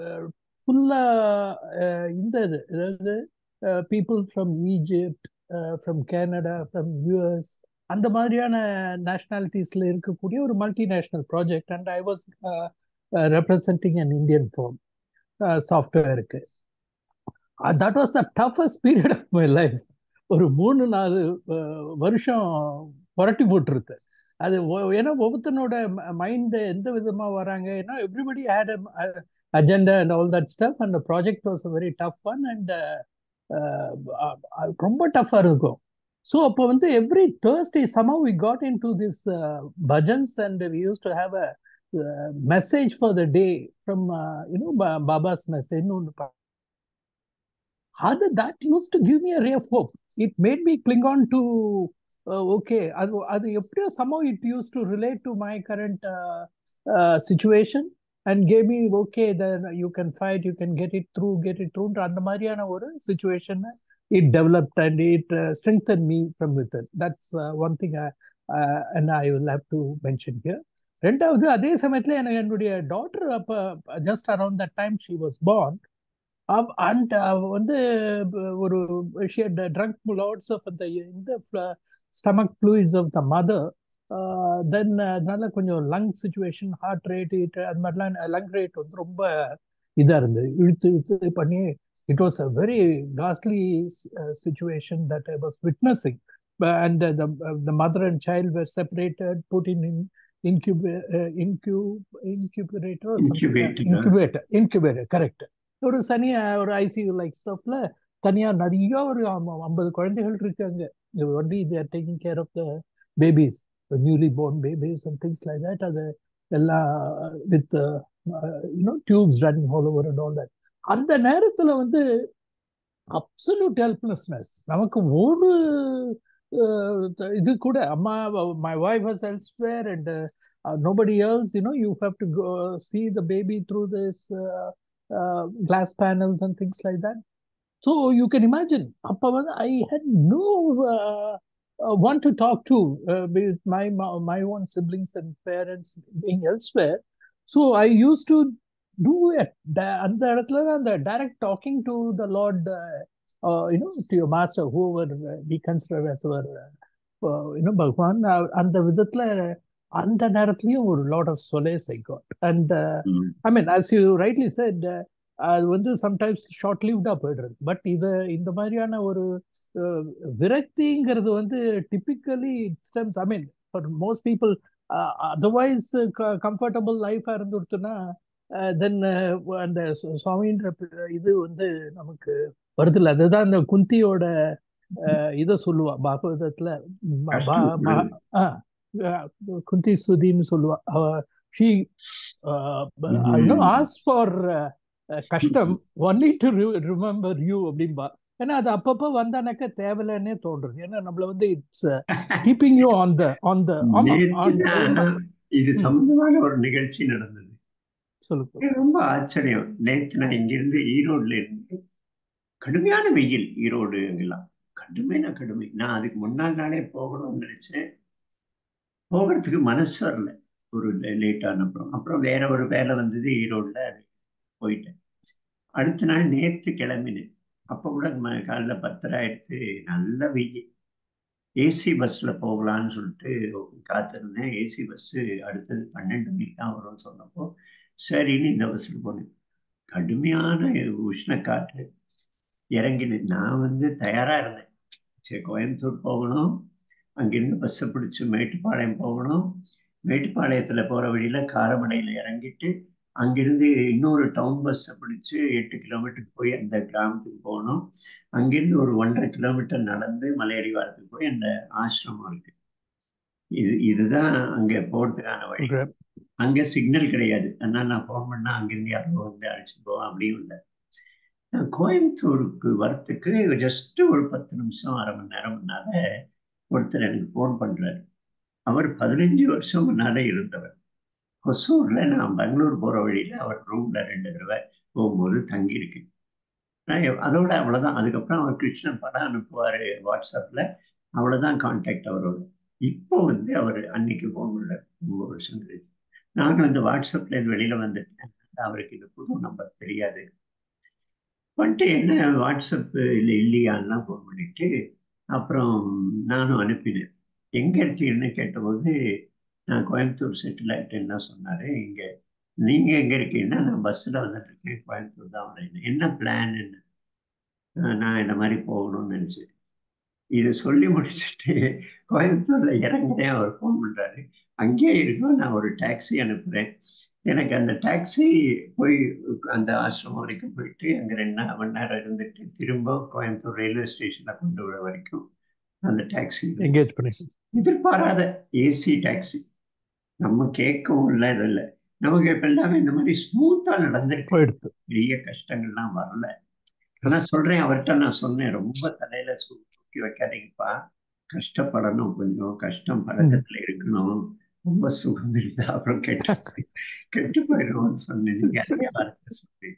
ஃபுல்லாக இந்த இது அதாவது people from Egypt from Canada from US அந்த மாதிரியான நேஷ்னாலிட்டிஸில் இருக்கக்கூடிய ஒரு multinational project and I was representing an Indian firm சாஃப்ட்வேருக்கு that was the toughest period of my life ஒரு மூணு நாலு வருஷம் புரட்டி போட்டுருக்கு அது ஏன்னா ஒவ்வொருத்தனோட மைண்ட் எந்த விதமா வராங்க ஏன்னா everybody had agenda and all that stuff and project was very tough one and ரொம்ப டஃப்பாக இருக்கும் ஸோ அப்போ வந்து every Thursday somehow we got into this bhajans and we used to have a message for the day from you know Baba's மெசேஜ்னு ஒன்று அது that used to give me a ray of hope it made me cling on to okay அது அது எப்படியோ somehow it use to relate to my current situation and came me okay then you can fight you can get it through get it த்ரூன்ற அந்த மாதிரியான ஒரு situation it developed and it strengthen me from with that's one thing and I will have to mention here ரெண்டாவது அதே சமயத்தில் எனக்கு என்னுடைய daughter அப்போ just around that time she was born and வந்து ஒரு ட்ரங்க் லாட்ஸ் ஆஃப் அந்த இந்த stomach fluids of the mother then அதனால கொஞ்சம் lung situation heart rate it அது மாதிரிலாம் லங் ரேட் வந்து ரொம்ப இதாக இருந்தது இழுத்து இழுத்து பண்ணி it was a very costly situation that I was witnessing and the mother and child were separated put in incube incu incuberator incubator incubator correct ஒரு தனியா ஒரு ஐசியூ லைக் ஸ்டப்ல தனியா நிறைய ஒரு ஐம்பது குழந்தைகள் இருக்காங்க only there taking care of the babies newly born babies and things like that அது எல்லாம் with you know tubes running all over and all that அந்த நேரத்துல வந்து அப்சல்யூட் ஹெல்ப்லெஸ்னஸ் நமக்கு ஒரு இது கூட அம்மா my wife was elsewhere and nobody else you know you have to go see the baby through this uh, glass panels and things like that. So you can imagine, I had no uh, uh, one to talk to with my my own siblings and parents being elsewhere. So I used to do it. And the direct talking to the Lord, you know, to your master, whoever we consider as our, you know, Bhagwan, and the vidatla அந்த நேரத்துலயும் ஒரு lot of solace I got and I mean as you rightly said அது வந்து sometimes short லீவ்டா போயிடுறது but இது இந்த மாதிரியான ஒரு விரக்திங்கிறது வந்து typically stems I mean for most people otherwise comfortable லைஃபா இருந்துடுத்துன்னா தென் அந்த சு- சுவாமின்ற பி- இது வந்து நமக்கு வருதுல்ல அதுதான் அந்த குந்தியோட அஹ், இதை சொல்லுவா பாகவதத்துல ம- பா- கஷ்டம் ம- கொடுது ஆ, அஹ், குந்தி ஸ்துதின்னு சொல்லுவா அவ she you know hmm. As far கஷ்டம் ஒன்லி டு ரிமெம்பர் யூ அப்படின்பா ஏன்னா அது அப்பப்போ வந்தானாக்கா தேவையில்லன்னே தோன்றுது ஏன்னா நம்மள வந்து it's keeping you on the on the ஆமா நேத்து on- ரொம்ப தான் இது ம் சம்பந்தமான ஒரு நிகழ்ச்சி நடந்தது சொல்லுங்க எனக்கு ரொம்ப ஆச்சரியம் நேத்து நான் இங்கிருந்து ஈரோடுல இருந்து கடுமையான வெயில் ஈரோடு அங்கெல்லாம் கடுமையான கடுமை நான் அதுக்கு முன்னாள் நாளே போகணும்னு நினைச்சேன் போகிறதுக்கு மனசு வரல ஒரு லேட்டான அப்புறம் அப்புறம் வேற ஒரு வேலை வந்தது ஈரோடுல அது போயிட்டேன் அடுத்த நாள் நேத்து கிளம்பினேன் அப்போ கூட ம- காலைல பத்தரை ஆயிடுத்து நல்ல வெயில் ஏசி பஸ்ல போகலான்னு சொல்லிட்டு காத்திருந்தேன் ஏசி பஸ் அடுத்தது பன்னெண்டு மணிக்கு தான் வரும்னு சொன்னப்போ சரின்னு இந்த பஸ்ல போனேன் கடுமையான உஷ்ண காற்று இறங்கினேன் நான் வந்து தயாரா இருந்தேன் சரி கோயம்புத்தூர் போகணும் அங்கிருந்து பஸ்ஸை பிடிச்சி மேட்டுப்பாளையம் போகணும் மேட்டுப்பாளையத்துல போற வழியில காரமடையில இறங்கிட்டு அங்கிருந்து இன்னொரு டவுன் பஸ்ஸை பிடிச்சி எட்டு கிலோமீட்டருக்கு போய் அந்த கிராமத்துக்கு போகணும் அங்கிருந்து ஒரு ஒன்றரை கிலோமீட்டர் நடந்து மலையடிவாரத்துக்கு போய் அந்த ஆசிரமம் இருக்கு இது இதுதான் அங்க போறதுக்கான வழி Okay. அங்க சிக்னல் கிடையாது அதனால நான் ஃபோன் பண்ணா அங்கிருந்து யாரோ வந்து அழைச்சிட்டு போவோம் அப்படியும் இல்லை நான் கோயம்புத்தூருக்கு வரத்துக்கு ஜஸ்ட் ஒரு பத்து நிமிஷம் அரை மணி நேரம் முன்னால ஒருத்தர் எனக்கு ஃபோன் பண்றாரு அவர் பதினஞ்சு வருஷம் முன்னால இருந்தவர் ஹொசூர்ல நான் பெங்களூர் போற வழியில அவர் ரூம்ல ரெண்டு தடவை போகும்போது தங்கி இருக்கேன் நான் எவ்- அதோட அவ்வளவுதான் அதுக்கப்புறம் அவர் கிருஷ்ணன் படம் அனுப்புவாரு வாட்ஸ்அப்ல அவ்வளவுதான் கான்டாக்ட் அவரோட இப்போ வந்து அவர் அன்னைக்கு ஃபோன் பண்ணல ரொம்ப வருஷம் கழிச்சு நானும் இந்த வாட்ஸ்அப்ல இருந்து வெளியில வந்துட்டேன் அவருக்கு இது புது நம்பர் தெரியாது வந்துட்டு என்ன வாட்ஸ்அப் இல்லை இல்லையான்லாம் ஃபோன் பண்ணிட்டு அப்புறம் நானும் அனுப்பினேன் எங்க இருக்கீங்கன்னு கேட்டபோது நான் கோயம்புத்தூர் செட்டில் ஆகிட்டேன்னு தான் சொன்னாரு இங்க நீங்க எங்க இருக்கீங்கன்னா நான் பஸ்ஸில் வந்துட்டு இருக்கேன் கோயம்புத்தூர் தான் வரேன் என்ன பிளான் என்ன அஹ் நான் இந்த மாதிரி போகணும்னு நினைச்சேன் இது சொல்லி முடிச்சுட்டு கோயம்புத்தூர்ல இறங்குறேன் அவர் ஃபோன் பண்றாரு அங்கேயே இருக்கும் நான் ஒரு டாக்ஸி அனுப்புறேன் எனக்கு அந்த டாக்ஸி போய் அந்த ஆசிரமம் வரைக்கும் போயிட்டு அங்க ரெண்டு நா- மணி நேரம் இருந்துட்டு திரும்ப கோயம்புத்தூர் ரயில்வே ஸ்டேஷன்ல கொண்டு விட வரைக்கும் அந்த டாக்ஸி என்கேஜ் பண்ணி எதிர்பாராத ஏசி டாக்ஸி நம்ம கேட்கவும் இல்லை இது இல்லை நமக்கு இப்ப எல்லாமே இந்த மாதிரி ஸ்மூத்தா நடந்திருக்கு போயிடுது பெரிய கஷ்டங்கள்லாம் வரல ஆனா சொல்றேன் அவர்கிட்ட நான் சொன்னேன் ரொம்ப தலையில சு- தூக்கி வைக்காதீங்கப்பா கஷ்டப்படணும் கொஞ்சம் கஷ்டம் ம். பழக்கத்துல இருக்கணும் ரொம்ப சுகம் இருந்தா அப்புறம் கெட்டு கெட்டு போயிடுவோம்னு சொன்னேன் நீங்க அதே வார்த்தை சொன்னீங்க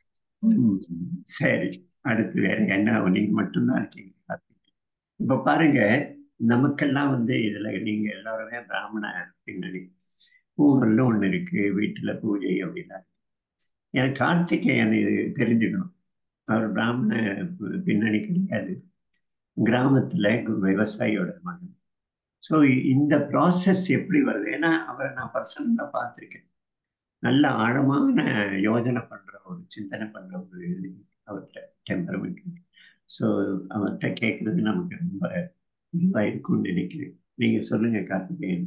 ம், சரி அடுத்து வேற என்ன நீங்க மட்டும்தான் இருக்கீங்க கார்த்திக். இப்ப பாருங்க நமக்கெல்லாம் வந்து இதுல நீங்க எல்லாருமே பிராமண பின்னணி பூங்கல்னு ஒண்ணு இருக்கு வீட்டுல பூஜை அப்படின்னா எனக்கு கார்த்திகேயன் இது தெரிஞ்சுக்கணும் அவர் பிராமண பி- பின்னணி கிடையாது கிராமத்துல விவசாயியோட மகன் ஸோ இந்த ப்ராசஸ் எப்படி வருது ஏன்னா அவரை நான் பர்சனலாக பார்த்துருக்கேன் நல்ல ஆழமான யோஜனை பண்ற ஒரு சிந்தனை பண்ற ஒரு அவர்கிட்ட டெம்பரமெண்ட் ஸோ அவர்கிட்ட கேட்கறது நமக்கு ரொம்ப இதுவாக இருக்கும்னு நினைக்கிறேன் நீங்க சொல்லுங்க கார்த்திகேயன்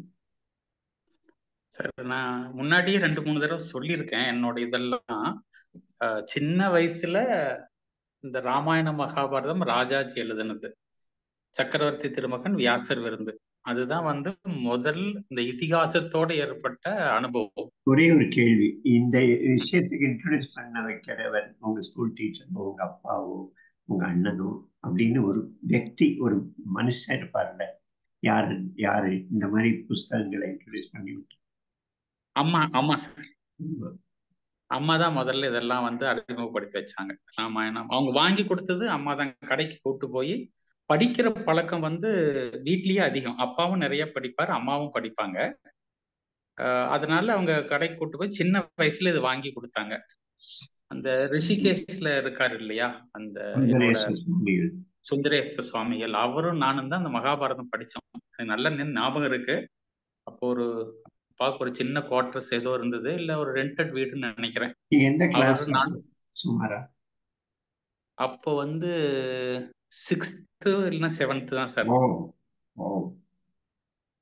சார் நான் முன்னாடியே ரெண்டு மூணு தடவை சொல்லியிருக்கேன் என்னோட இதெல்லாம் அஹ், சின்ன வயசுல இந்த ராமாயண மகாபாரதம் ராஜாஜி எழுதுனது சக்கரவர்த்தி திருமகன் வியாசர் விருந்து அதுதான் வந்து முதல் இந்த இதிகாசத்தோட ஏற்பட்ட அனுபவம் ஒரே ஒரு கேள்வி இந்த விஷயத்துக்கு இன்ட்ரடியூஸ் பண்ண வைக்கிறவர் உங்க ஸ்கூல் டீச்சரோ உங்க அப்பாவோ உங்க அண்ணனோ அப்படின்னு ஒரு व्यक्ति ஒரு மனுஷன் இருப்பார்ல யாரு யாரு இந்த மாதிரி புஸ்தகங்களை இன்ட்ரடியூஸ் பண்ணி விட்டு அம்மா அம்மா சார் அம்மா தான் முதல்ல இதெல்லாம் வந்து அறிமுகப்படுத்தி வச்சாங்க ராமாயணம் அவங்க வாங்கி கொடுத்தது அம்மா தான் கடைக்கு கூட்டு போய் படிக்கிற பழக்கம் வந்து வீட்லயே அதிகம் அப்பாவும் நிறைய படிப்பார் அம்மாவும் படிப்பாங்க அஹ் அதனால அவங்க கடைக்கு கூட்டு போய் சின்ன வயசுல இது வாங்கி கொடுத்தாங்க அந்த ரிஷிகேஷ்ல இருக்காரு இல்லையா அந்த என்னோட சுந்தரேச சுவாமிகள் சுந்தரேஸ்வர சுவாமிகள் அவரும் நானும் தான் அந்த மகாபாரதம் படிச்சோம் எனக்கு நல்ல நின் ஞாபகம் இருக்கு அப்போ ஒரு அப்பாவுக்கு ஒரு சின்ன குவார்டர்ஸ் ஏதோ இருந்தது இல்ல ஒரு ரெண்டட் வீடுன்னு நினைக்கிறேன் நீங்க எந்த கிளாஸ் அவரு நான் சுமாரா அப்போ வந்து சிக்ஸ்த்து இல்லைன்னா செவன்த்து தான் சார் ஓ ஓ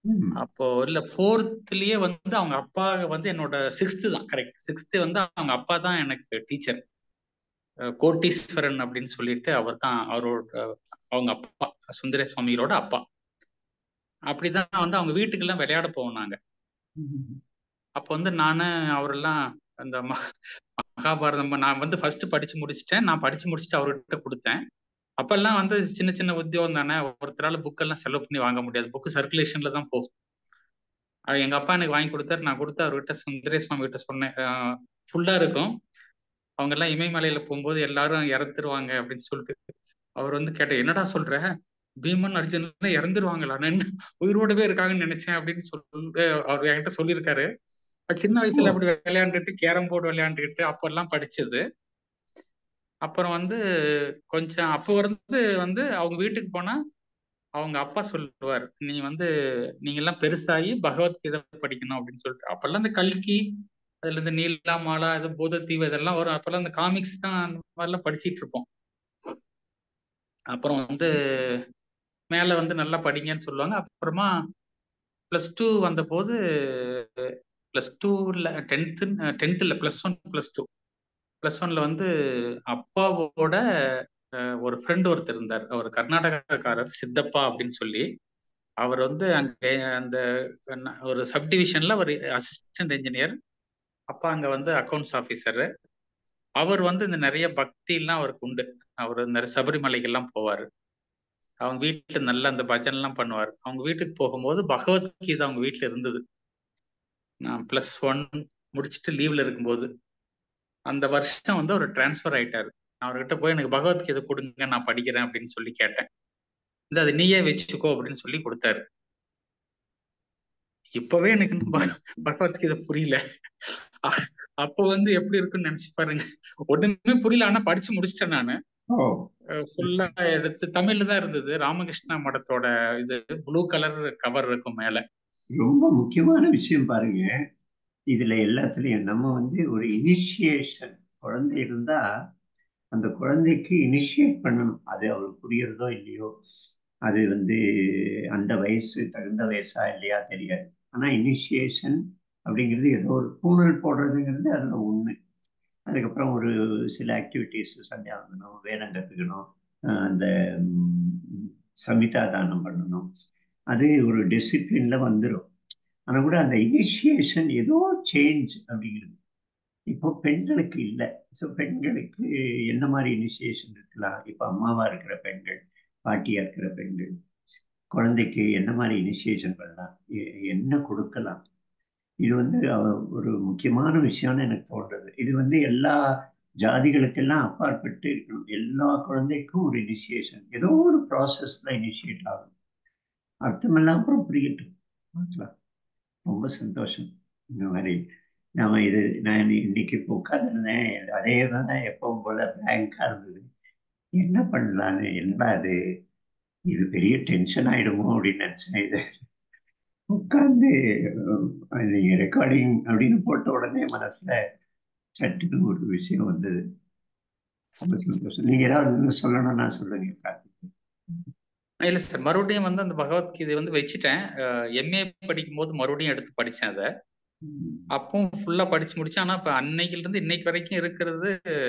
ம். அப்போ இல்ல ஃபோர்த்லயே வந்து அவங்க அப்பா வந்து என்னோட சிக்ஸ்த்து தான் கரெக்ட் சிக்ஸ்த்து வந்து அவங்க அப்பா தான் எனக்கு டீச்சர் கோட்டீஸ்வரன் அப்படின்னு சொல்லிட்டு அவர் தான் அவரோட அவங்க அப்பா சுந்தர சுவாமிகளோட அப்பா அப்படிதான் வந்து அவங்க வீட்டுக்கெல்லாம் விளையாட போவோம் நாங்க ம். அப்போ வந்து நானு அவரெல்லாம் அந்த ம- மகாபாரதம் நான் வந்து ஃபர்ஸ்ட் படிச்சு முடிச்சிட்டேன் நான் படிச்சு முடிச்சுட்டு அவர்கிட்ட கொடுத்தேன் அப்பெல்லாம் வந்து சின்ன சின்ன உத்தியோகம் தானே ஒருத்தரால புக்கெல்லாம் செலவு பண்ணி வாங்க முடியாது புக்கு சர்க்குலேஷன்ல தான் போகும் அது எங்க அப்பா எனக்கு வாங்கி கொடுத்தாரு நான் கொடுத்து அவர்கிட்ட சுந்தரேஷ் சுவாமி கிட்ட சொன்னேன் ஃபுல்லா இருக்கும் அவங்க எல்லாம் இமயமலையில போகும்போது எல்லாரும் இறந்துருவாங்க அப்படின்னு சொல்லிட்டு அவர் வந்து கேட்ட என்னடா சொல்ற பீமன் அர்ஜுன் எல்லாம் இறந்துருவாங்களா நான் என்ன உயிரோடவே இருக்காங்கன்னு நினைச்சேன் அப்படின்னு சொல்லி அவர் என்கிட்ட சொல்லியிருக்காரு அது சின்ன வயசுல அப்படி விளையாண்டுட்டு கேரம் போர்டு விளையாண்டுக்கிட்டு அப்பெல்லாம் படிச்சது அப்புறம் வந்து கொஞ்சம் அப்போ வந்து வந்து அவங்க வீட்டுக்கு போனா அவங்க அப்பா சொல்லுவார் நீ வந்து நீங்க எல்லாம் பெருசாகி பகவத்கீதை படிக்கணும் அப்படின்னு சொல்லிட்டு அப்பெல்லாம் இந்த கல்கி அதுல இந்த நீலா மாலா இது பூதத்தீவு இதெல்லாம் வரும் அப்பெல்லாம் இந்த காமிக்ஸ் தான் அந்த மாதிரிலாம் படிச்சிட்டு இருப்போம் அப்புறம் வந்து மேல வந்து நல்லா படிங்கன்னு சொல்லுவாங்க அப்புறமா பிளஸ் டூ வந்த போது பிளஸ் டூல டென்த்து டென்த் இல்லை plus one plus two plus ஒன்ல வந்து அப்பாவோட அஹ், ஒரு ஃப்ரெண்ட் ஒருத்தர் இருந்தார் அவர் கர்நாடகாக்காரர் சித்தப்பா அப்படின்னு சொல்லி அவர் வந்து அங்க அந்த ந- ஒரு சப்டிவிஷன்ல ஒரு அசிஸ்டன்ட் இன்ஜினியர் அப்பா அங்க வந்து அக்கௌண்ட்ஸ் ஆஃபீஸர் அவர் வந்து இந்த நிறைய பக்தி எல்லாம் அவருக்கு உண்டு அவர் நிறைய சபரிமலைக்கெல்லாம் போவார் அவங்க வீட்டுல நல்ல அந்த பஜன் எல்லாம் பண்ணுவார் அவங்க வீட்டுக்கு போகும்போது பகவத்கீதை அவங்க வீட்டுல இருந்தது நான் பிளஸ் ஒன் முடிச்சுட்டு லீவ்ல இருக்கும்போது அந்த வருஷம் வந்து அவர் டிரான்ஸ்ஃபர் ஆயிட்டாரு நான் அவர்கிட்ட போய் எனக்கு பகவத்கீதை கொடுங்க நான் படிக்கிறேன் அப்படின்னு சொல்லி கேட்டேன் இந்த அது நீயே வச்சுக்கோ அப்படின்னு சொல்லி கொடுத்தாரு இப்பவே எனக்கு இன்னும் பக- பகவத்கீதை புரியல அ- அப்போ வந்து எப்படி இருக்குன்னு நினைச்சு பாருங்க ஒண்ணுமே புரியல ஆனா படிச்சு முடிச்சிட்டேன் நானு ஓ ஃபுல்லா எடுத்து தமிழ்ல தான் இருந்தது ராமகிருஷ்ண மடத்தோட இது ப்ளூ கலர் கவர் இருக்கும் மேல ரொம்ப முக்கியமான விஷயம் பாருங்க இதுல எல்லாத்துலயும் நம்ம வந்து ஒரு இனிஷியேஷன் குழந்தை இருந்தா அந்த குழந்தைக்கு இனிஷியேட் பண்ணணும் அது அவளுக்கு புரியுறதோ இல்லையோ அது வந்து அந்த வயசு தகுந்த வயசா இல்லையா தெரியாது ஆனா இனிஷியேஷன் அப்படிங்கிறது ஏதோ ஒரு பூணல் போடுறதுங்கிறது அதுல ஒண்ணு அதுக்கப்புறம் ஒரு சில ஆக்டிவிட்டீஸ் சந்தியாவந்தனம் வேதம் கற்றுக்கணும் அந்த ம், சமிதா தானம் பண்ணணும் அது ஒரு டிசிப்ளின்ல வந்துடும் ஆனா கூட அந்த இனிஷியேஷன் ஏதோ சேஞ்ச் அப்படிங்கிறது இப்போ பெண்களுக்கு இல்லை ஸோ பெண்களுக்கு என்ன மாதிரி இனிஷியேஷன் இருக்கலாம் இப்போ அம்மாவா இருக்கிற பெண்கள் பாட்டியா இருக்கிற பெண்கள் குழந்தைக்கு என்ன மாதிரி இனிஷியேஷன் பண்ணலாம் எ- என்ன கொடுக்கலாம் இது வந்து அஹ், ஒரு முக்கியமான விஷயம்னு எனக்கு தோன்றது இது வந்து எல்லா ஜாதிகளுக்கெல்லாம் அப்பாற்பட்டு இருக்கணும் எல்லா குழந்தைக்கும் ஒரு இனிஷியேஷன் ஏதோ ஒரு ப்ராசஸ்ல இனிஷியேட் ஆகும் அர்த்தமெல்லாம் அப்புறம் புரியட்டும் பார்க்கலாம் ரொம்ப சந்தோஷம் இந்த மாதிரி நாம இது நான் இன்னைக்கு இப்போ உட்காந்துருந்தேன் அதே தான் எப்பவும் போல பிளாங்கா இருந்தது என்ன பண்ணலான்னு என்ன அது இது பெரிய டென்ஷன் ஆயிடுமோ அப்படின்னு நினைச்சேன் இது உட்காந்து நீங்க ரெக்கார்டிங் அப்படின்னு போட்ட உடனே மனசுல சட்டுன்னு ஒரு விஷயம் வந்தது ரொம்ப சந்தோஷம் நீங்க ஏதாவது இன்னும் சொல்லணும்னா சொல்லுங்க கார்த்திக் இல்ல சார் மறுபடியும் வந்து அந்த பகவத்கீதை வந்து வச்சுட்டேன் எம்ஏ படிக்கும் போது மறுபடியும் எடுத்து படிச்சேன் அதை ம். அப்பவும் ஃபுல்லா படிச்சு முடிச்சேன் ஆனா இப்ப அன்னைக்குல இருந்து இன்னைக்கு வரைக்கும் இருக்கிறது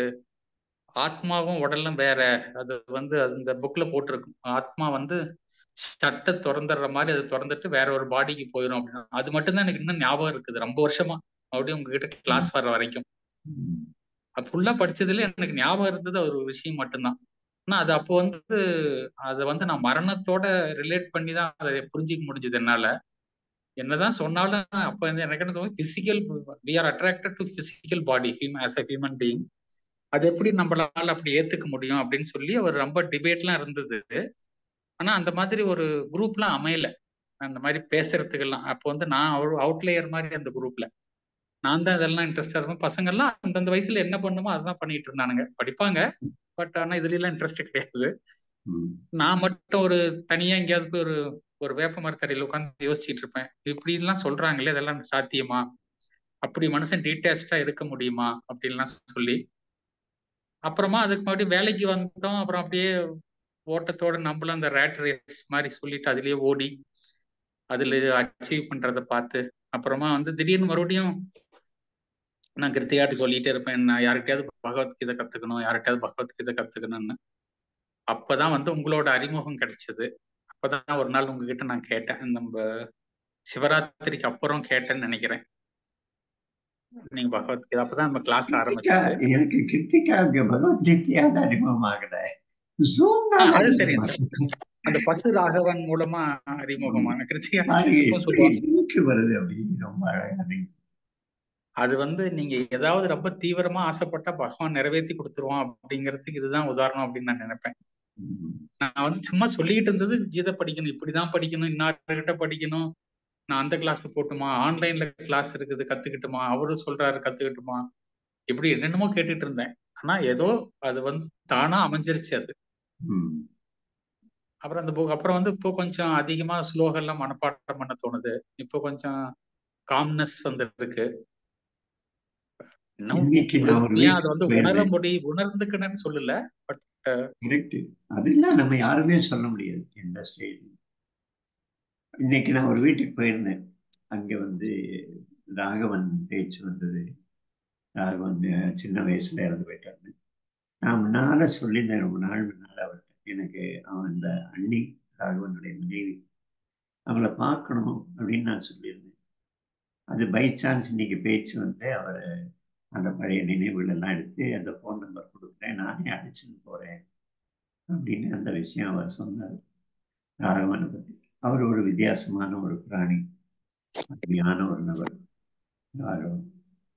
ஆத்மாவும் உடலும் வேற அது வந்து அது இந்த புக்ல போட்டிருக்கும் ஆத்மா வந்து சட்டை திறந்துடுற மாதிரி அது திறந்துட்டு வேற ஒரு பாடிக்கு போயிடும் அப்படின்னு அது மட்டும்தான் எனக்கு இன்னும் ஞாபகம் இருக்குது ரொம்ப வருஷமா மறுபடியும் உங்ககிட்ட கிளாஸ் வர வரைக்கும் ம். அது ஃபுல்லா படிச்சதுல எனக்கு ஞாபகம் இருந்தது ஒரு விஷயம் மட்டும்தான் ஆனா அது அப்போ வந்து அதை வந்து நான் மரணத்தோட ரிலேட் பண்ணி தான் அதை புரிஞ்சிக்க முடிஞ்சது என்னால என்னதான் சொன்னாலும் அப்ப வந்து எனக்கு என்ன தோணும் physical we are attracted to physical body human as a human being அது எப்படி நம்மளால அப்படி ஏத்துக்க முடியும் அப்படின்னு சொல்லி ஒரு ரொம்ப டிபேட்லாம் இருந்தது ஆனா அந்த மாதிரி ஒரு குரூப்லாம் அமையல அந்த மாதிரி பேசுறதுக்கெல்லாம் அப்போ வந்து நான் ஒரு அவுட்லேயர் மாதிரி அந்த குரூப்ல நான் தான் இதெல்லாம் இன்ட்ரெஸ்டா இருப்பேன் பசங்க எல்லாம் அந்தந்த வயசுல என்ன பண்ணுமோ அதுதான் பண்ணிட்டு இருந்தானுங்க படிப்பாங்க பட் ஆனா இதுல எல்லாம் இன்ட்ரெஸ்ட் கிடையாது ம். நான் மட்டும் ஒரு தனியா எங்கேயாவது போய் ஒரு ஒரு வேப்ப மரத்தடியில உட்காந்து யோசிச்சுட்டு இருப்பேன் இப்படி எல்லாம் சொல்றாங்களே இதெல்லாம் சாத்தியமா அப்படி மனுஷன் டீட்டேச்சா இருக்க முடியுமா அப்படின்லாம் சொல்லி அப்புறமா அதுக்கு மறுபடியும் வேலைக்கு வந்தோம் அப்புறம் அப்படியே ஓட்டத்தோட நம்மளும் அந்த ரேட் ரேஸ் மாதிரி சொல்லிட்டு அதுலயே ஓடி அதுல அச்சீவ் பண்றத பார்த்து அப்புறமா வந்து திடீர்னு மறுபடியும் நான் கிருத்திகாட்டி சொல்லிட்டே இருப்பேன் நான் யார்கிட்டயாவது பகவத்கீதை கத்துக்கணும் யார்கிட்டயாவது பகவத்கீதை கத்துக்கணும்னு அப்பதான் வந்து உங்களோட அறிமுகம் கிடைச்சது அப்பதான் ஒரு நாள் உங்ககிட்ட நான் கேட்டேன் நம்ம சிவராத்திரிக்கு அப்புறம் கேட்டேன்னு நினைக்கிறேன் நீங்க பகவத்கீதை அப்பதான் நம்ம கிளாஸ் கிருத்திகா ஆரம்பிச்சது எனக்கு கிருத்திகா இங்க பகவத்கீதையாவது அறிமுகமாகல ஜூம் ஆஹ் தான் அது தெரியும் சார் அறிமுகம் அந்த பசு ராகவன் மூலமா அறிமுகமான கிருத்திகா பாருங்க எப்பவும் எப்படி சொல்லுவாங்க லிங்க் வருது அப்படின்னு ரொம்ப அழகா இருக்கு. அது வந்து நீங்க ஏதாவது ரொம்ப தீவிரமா ஆசைப்பட்டா பகவான் நிறைவேத்தி கொடுத்துருவான் அப்படிங்கிறதுக்கு இதுதான் உதாரணம் அப்படின்னு நான் நினைப்பேன் ம். நான் வந்து சும்மா சொல்லிட்டு இருந்தது கீதை படிக்கணும் இப்படிதான் படிக்கணும் இன்னார்கிட்ட படிக்கணும் நான் அந்த கிளாஸ் போட்டுமா ஆன்லைன்ல கிளாஸ் இருக்குது கத்துக்கிட்டுமா அவரு சொல்றாரு கத்துக்கிட்டுமா இப்படி என்னென்னமோ கேட்டுட்டு இருந்தேன் ஆனா ஏதோ அது வந்து தானா அமைஞ்சிருச்சு அது ம். அப்புறம் அந்த புக் அப்புறம் வந்து இப்போ கொஞ்சம் அதிகமா ஸ்லோகெல்லாம் மனப்பாடம் பண்ண தோணுது இப்போ கொஞ்சம் காம்னஸ் வந்து இருக்கு இன்னும் இன்னைக்கு நான் ஒரு முழுமையா அதை வீட்டுக்கு வந்து உணர போயிருந்தேன் முடி உணர்ந்துக்கணும்னு சொல்லல பட் கரெக்ட் அதெல்லாம் நம்ம யாருமே சொல்ல முடியாது எந்த ஸ்டேஜ் இன்னைக்கு நான் ஒரு வீட்டுக்கு போயிருந்தேன் அங்க வந்து ராகவன் பேச்சு வந்தது ராகவன் அஹ், சின்ன வயசுல இறந்து போயிட்டாரு நான் முன்னால சொல்லியிருந்தேன் ரொம்ப நாள் முன்னால அவர்கிட்ட எனக்கு அவன் அந்த அண்ணி ராகவனுடைய மனைவி அவங்கள பார்க்கணும் அப்படின்னு நான் சொல்லியிருந்தேன் அது பை சான்ஸ் இன்னைக்கு பேச்சு வந்து அவர் அந்த பழைய நினைவுகள் எல்லாம் எடுத்து அந்த ஃபோன் நம்பர் கொடுக்குறேன் நானே அழைச்சின்னு போறேன் அப்படின்னு அந்த விஷயம் அவர் சொன்னார் ராகவனை பற்றி அவர் ஒரு வித்தியாசமான ஒரு பிராணி அருமையான ஒரு நபர் ராகவன்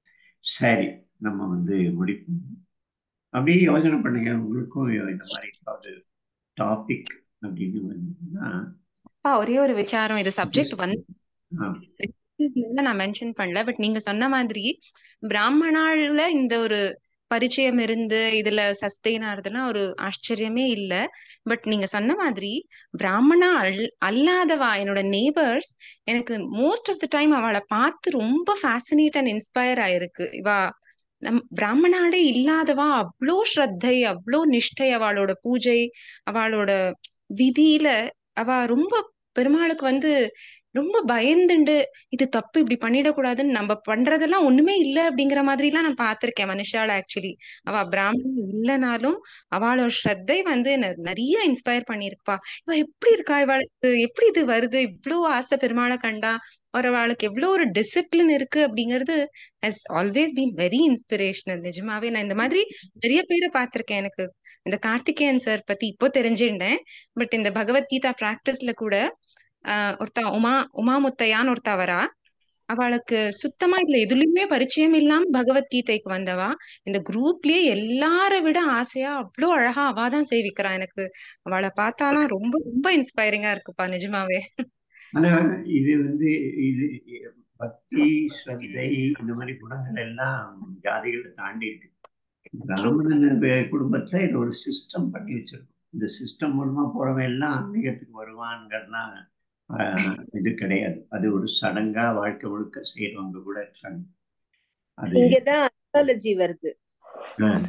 சரி நம்ம வந்து முடிப்போம் அப்படியே யோசனை பண்ணுங்க உங்களுக்கும் இந்த மாதிரி ஏதாவது டாபிக் அப்படின்னு வந்ததுன்னா அப்பா ஒரே ஒரு விசாரம் இது சப்ஜெக்ட் வந்து ஆ, நான் மென்ஷன் பண்ணல பட் நீங்க சொன்ன மாதிரி பிராமணால இந்த ஒரு பரிச்சயம் இருந்து இதுல சஸ்டெயின் ஆகுறதுலாம் ஒரு ஆச்சரியமே இல்ல பட் நீங்க சொன்ன மாதிரி பிராமணா அல் அல்லாதவா என்னோட நேபர்ஸ் எனக்கு மோஸ்ட் ஆஃப் த டைம் அவளை பார்த்து ரொம்ப ஃபேசினேட் அண்ட் இன்ஸ்பயர் ஆயிருக்கு இவா நம் பிராமணாலே இல்லாதவா அவ்வளோ ஸ்ரத்தை அவ்வளோ நிஷ்டை அவளோட பூஜை அவளோட விதியில அவ ரொம்ப பெருமாளுக்கு வந்து ரொம்ப பயந்துண்டு இது தப்பு இப்படி பண்ணிடக்கூடாதுன்னு நம்ம பண்றதெல்லாம் ஒண்ணுமே இல்ல அப்படிங்கிற மாதிரி எல்லாம் நான் பார்த்திருக்கேன் மனுஷால ஆக்சுவலி அவ பிராமணன் இல்லைனாலும் அவளோட ஸ்ரத்தை வந்து என்ன நிறைய இன்ஸ்பயர் பண்ணிருப்பா இவ எப்படி இருக்கா இவளுக்கு எப்படி இது வருது இவ்வளவு ஆசை பெருமாளை கண்டா ஒரு அவளுக்கு எவ்வளவு ஒரு டிசிப்ளின் இருக்கு அப்படிங்கிறது has always been very inspirational நிஜமாவே நான் இந்த மாதிரி நிறைய பேரை பார்த்திருக்கேன் எனக்கு இந்த கார்த்திகேயன் சார் பத்தி இப்போ தெரிஞ்சுட்டேன் பட் இந்த பகவத்கீதா பிராக்டிஸ்ல கூட ஆஹ் ஒருத்தா உமா உமா முத்தையான்னு ஒருத்தா வரா அவளுக்கு சுத்தமா இதுல எதுலயுமே பரிச்சயம் இல்லாம பகவத்கீதைக்கு வந்தவா இந்த குரூப்லயே எல்லார விட ஆசையா அவ்வளோ அழகா அவாதான் சேவிக்கிறா எனக்கு அவளை பார்த்தாலாம் ரொம்ப ரொம்ப இன்ஸ்பைரிங்கா இருக்குப்பா நிஜமாவே ஆனா இது வந்து இது பக்தி ஸ்ரத்தை இந்த மாதிரி குணங்கள் எல்லாம் ஜாதிகளை தாண்டி இருக்கு பிராமணன் வே- குடும்பத்துல இது ஒரு சிஸ்டம் பண்ணி வச்சிருக்கும் இந்த சிஸ்டம் மூலமா போறவன் எல்லாம் ஆன்மீகத்துக்கு வருவான்ங்கிறதுலாம் ஆஹ், இது கிடையாது அது ஒரு சடங்கா வாழ்க்கை முழுக்க செய்யறவங்க கூட இருக்காங்க அது இங்கதான் அஸ்ட்ராலஜி வருது ஆஹ்,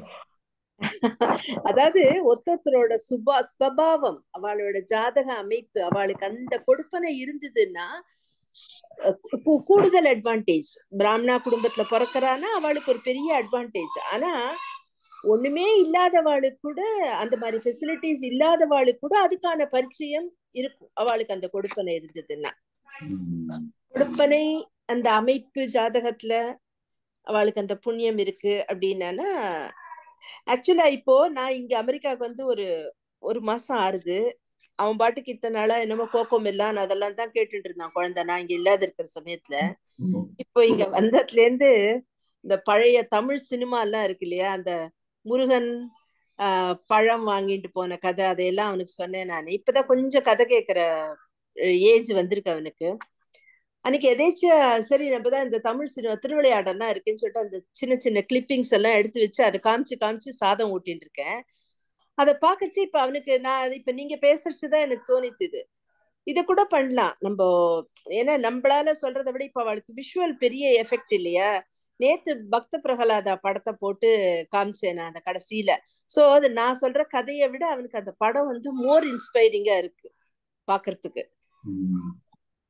அதாவது ஒத்தொத்தரோட சுபா ஸ்வபாவம் அவளோட ஜாதக அமைப்பு அவளுக்கு அந்த கொடுப்பனை இருந்ததுன்னா அஹ் கூ- கூடுதல் அட்வான்டேஜ் பிராமணா குடும்பத்துல பிறக்கறான்னா அவளுக்கு ஒரு பெரிய அட்வான்டேஜ் ஆனா ஒண்ணுமே இல்லாதவாளுக்கு கூட அந்த மாதிரி ஃபெசிலிட்டிஸ் இல்லாதவாளுக்கு கூட அதுக்கான பரிச்சயம் இருக்கும் அவளுக்கு அந்த கொடுப்பனை இருந்ததுன்னா உம், கொடுப்பனை அந்த அமைப்பு ஜாதகத்துல அவளுக்கு அந்த புண்ணியம் இருக்கு அப்படின்னா ஆக்சுவலா இப்போ நான் இங்க அமெரிக்காவுக்கு வந்து ஒரு ஒரு மாசம் ஆறுது அவன் பாட்டுக்கு இத்தனை நாளா என்னமோ கோக்கம் இல்லான்னு அதெல்லாம் தான் கேட்டுட்டு இருந்தான் குழந்தை நான் இங்க இல்லாத இருக்கிற சமயத்துல உம், இப்போ இங்க வந்ததுல இருந்து இந்த பழைய தமிழ் சினிமா எல்லாம் இருக்கு இல்லையா அந்த முருகன் ஆஹ் பழம் வாங்கிட்டு போன கதை அதையெல்லாம் அவனுக்கு சொன்னேன் நான் இப்பதான் கொஞ்சம் கதை கேட்கிற ஏஜ் வந்திருக்கு அவனுக்கு அன்னைக்கு எதேச்சா சரி நம்ம தான் இந்த தமிழ் சினிமா திருவிளையாடலாம் இருக்குன்னு சொல்லிட்டு அந்த சின்ன சின்ன கிளிப்பிங்ஸ் எல்லாம் எடுத்து வச்சு அதை காமிச்சு காமிச்சு சாதம் ஊட்டின்னு இருக்கேன் அதை பார்க்கச்சு இப்ப அவனுக்கு நான் இப்ப நீங்க பேசுறதுதான் எனக்கு தோணித்துது இத கூட பண்ணலாம் நம்ம ஏன்னா நம்மளால சொல்றதை விட இப்ப அவளுக்கு விஷுவல் பெரிய எஃபெக்ட் இல்லையா நேத்து பக்த பிரகலாதா படத்தை போட்டு காமிச்சேன் நான் அந்த கடைசியில சோ அது நான் சொல்ற கதையை விட அவனுக்கு அந்த படம் வந்து மோர் இன்ஸ்பைரிங்கா இருக்கு பாக்குறதுக்கு உம்.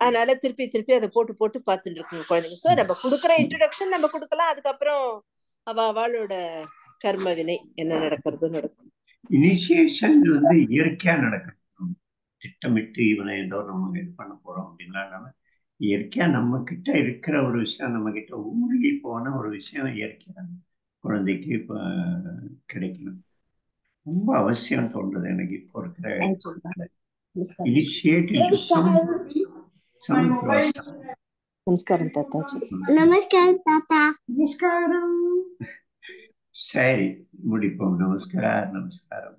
அதனால திருப்பி திருப்பி அதை போட்டு போட்டு பார்த்துட்டு இருக்குங்க குழந்தைங்க சோ நம்ம கொடுக்குற இன்ட்ரடக்ஷன் நம்ம கொடுக்கலாம் அதுக்கப்புறம் அவ அவளோட கர்ம வினை என்ன நடக்கிறதோ நடக்கும் இனிஷியேஷன் வந்து இயற்கையா நடக்கணும் திட்டமிட்டு இவனை ஏதோ நம்ம இது பண்ண போறோம் அப்படின்னா நம்ம இயற்கையா நம்ம கிட்ட இருக்கிற ஒரு விஷயம் நம்ம கிட்ட ஊறி போன ஒரு விஷயம் இயற்கையா குழந்தைக்கு இப்ப கிடைக்கணும் ரொம்ப அவசியம் தோன்றுது எனக்கு இப்போ இருக்கிற இனிஷியேட் சம் சம் ப்ராசஸ் நமஸ்காரம் தாத்தாஜி Namaskar, Tata. நமஸ்காரம் சரி முடிப்போம் நமஸ்கார் நமஸ்காரம்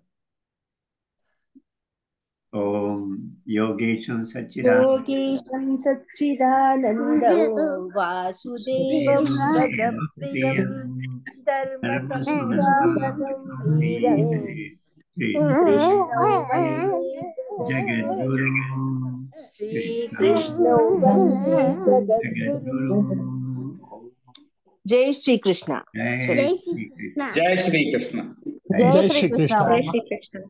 ஓம் யோகேஷம் சச்சிதானந்த योगीशं सच्चिदानन्दौ वासुदेवं रजप्रियं धर्मसंस्थापकं वीरं कृष्णौ वन्दे जगद्गुरु श्रीकृष्णौ वन्दे जगद्गुरुं जय श्रीकृष्ण जय जय श्री कृष्ण ஜெய் ஸ்ரீ கிருஷ்ண ஜெய் ஜெய் ஸ்ரீ ஸ்ரீ கிருஷ்ணா கிருஷ்ணா ஜெய் ஸ்ரீ கிருஷ்ணன்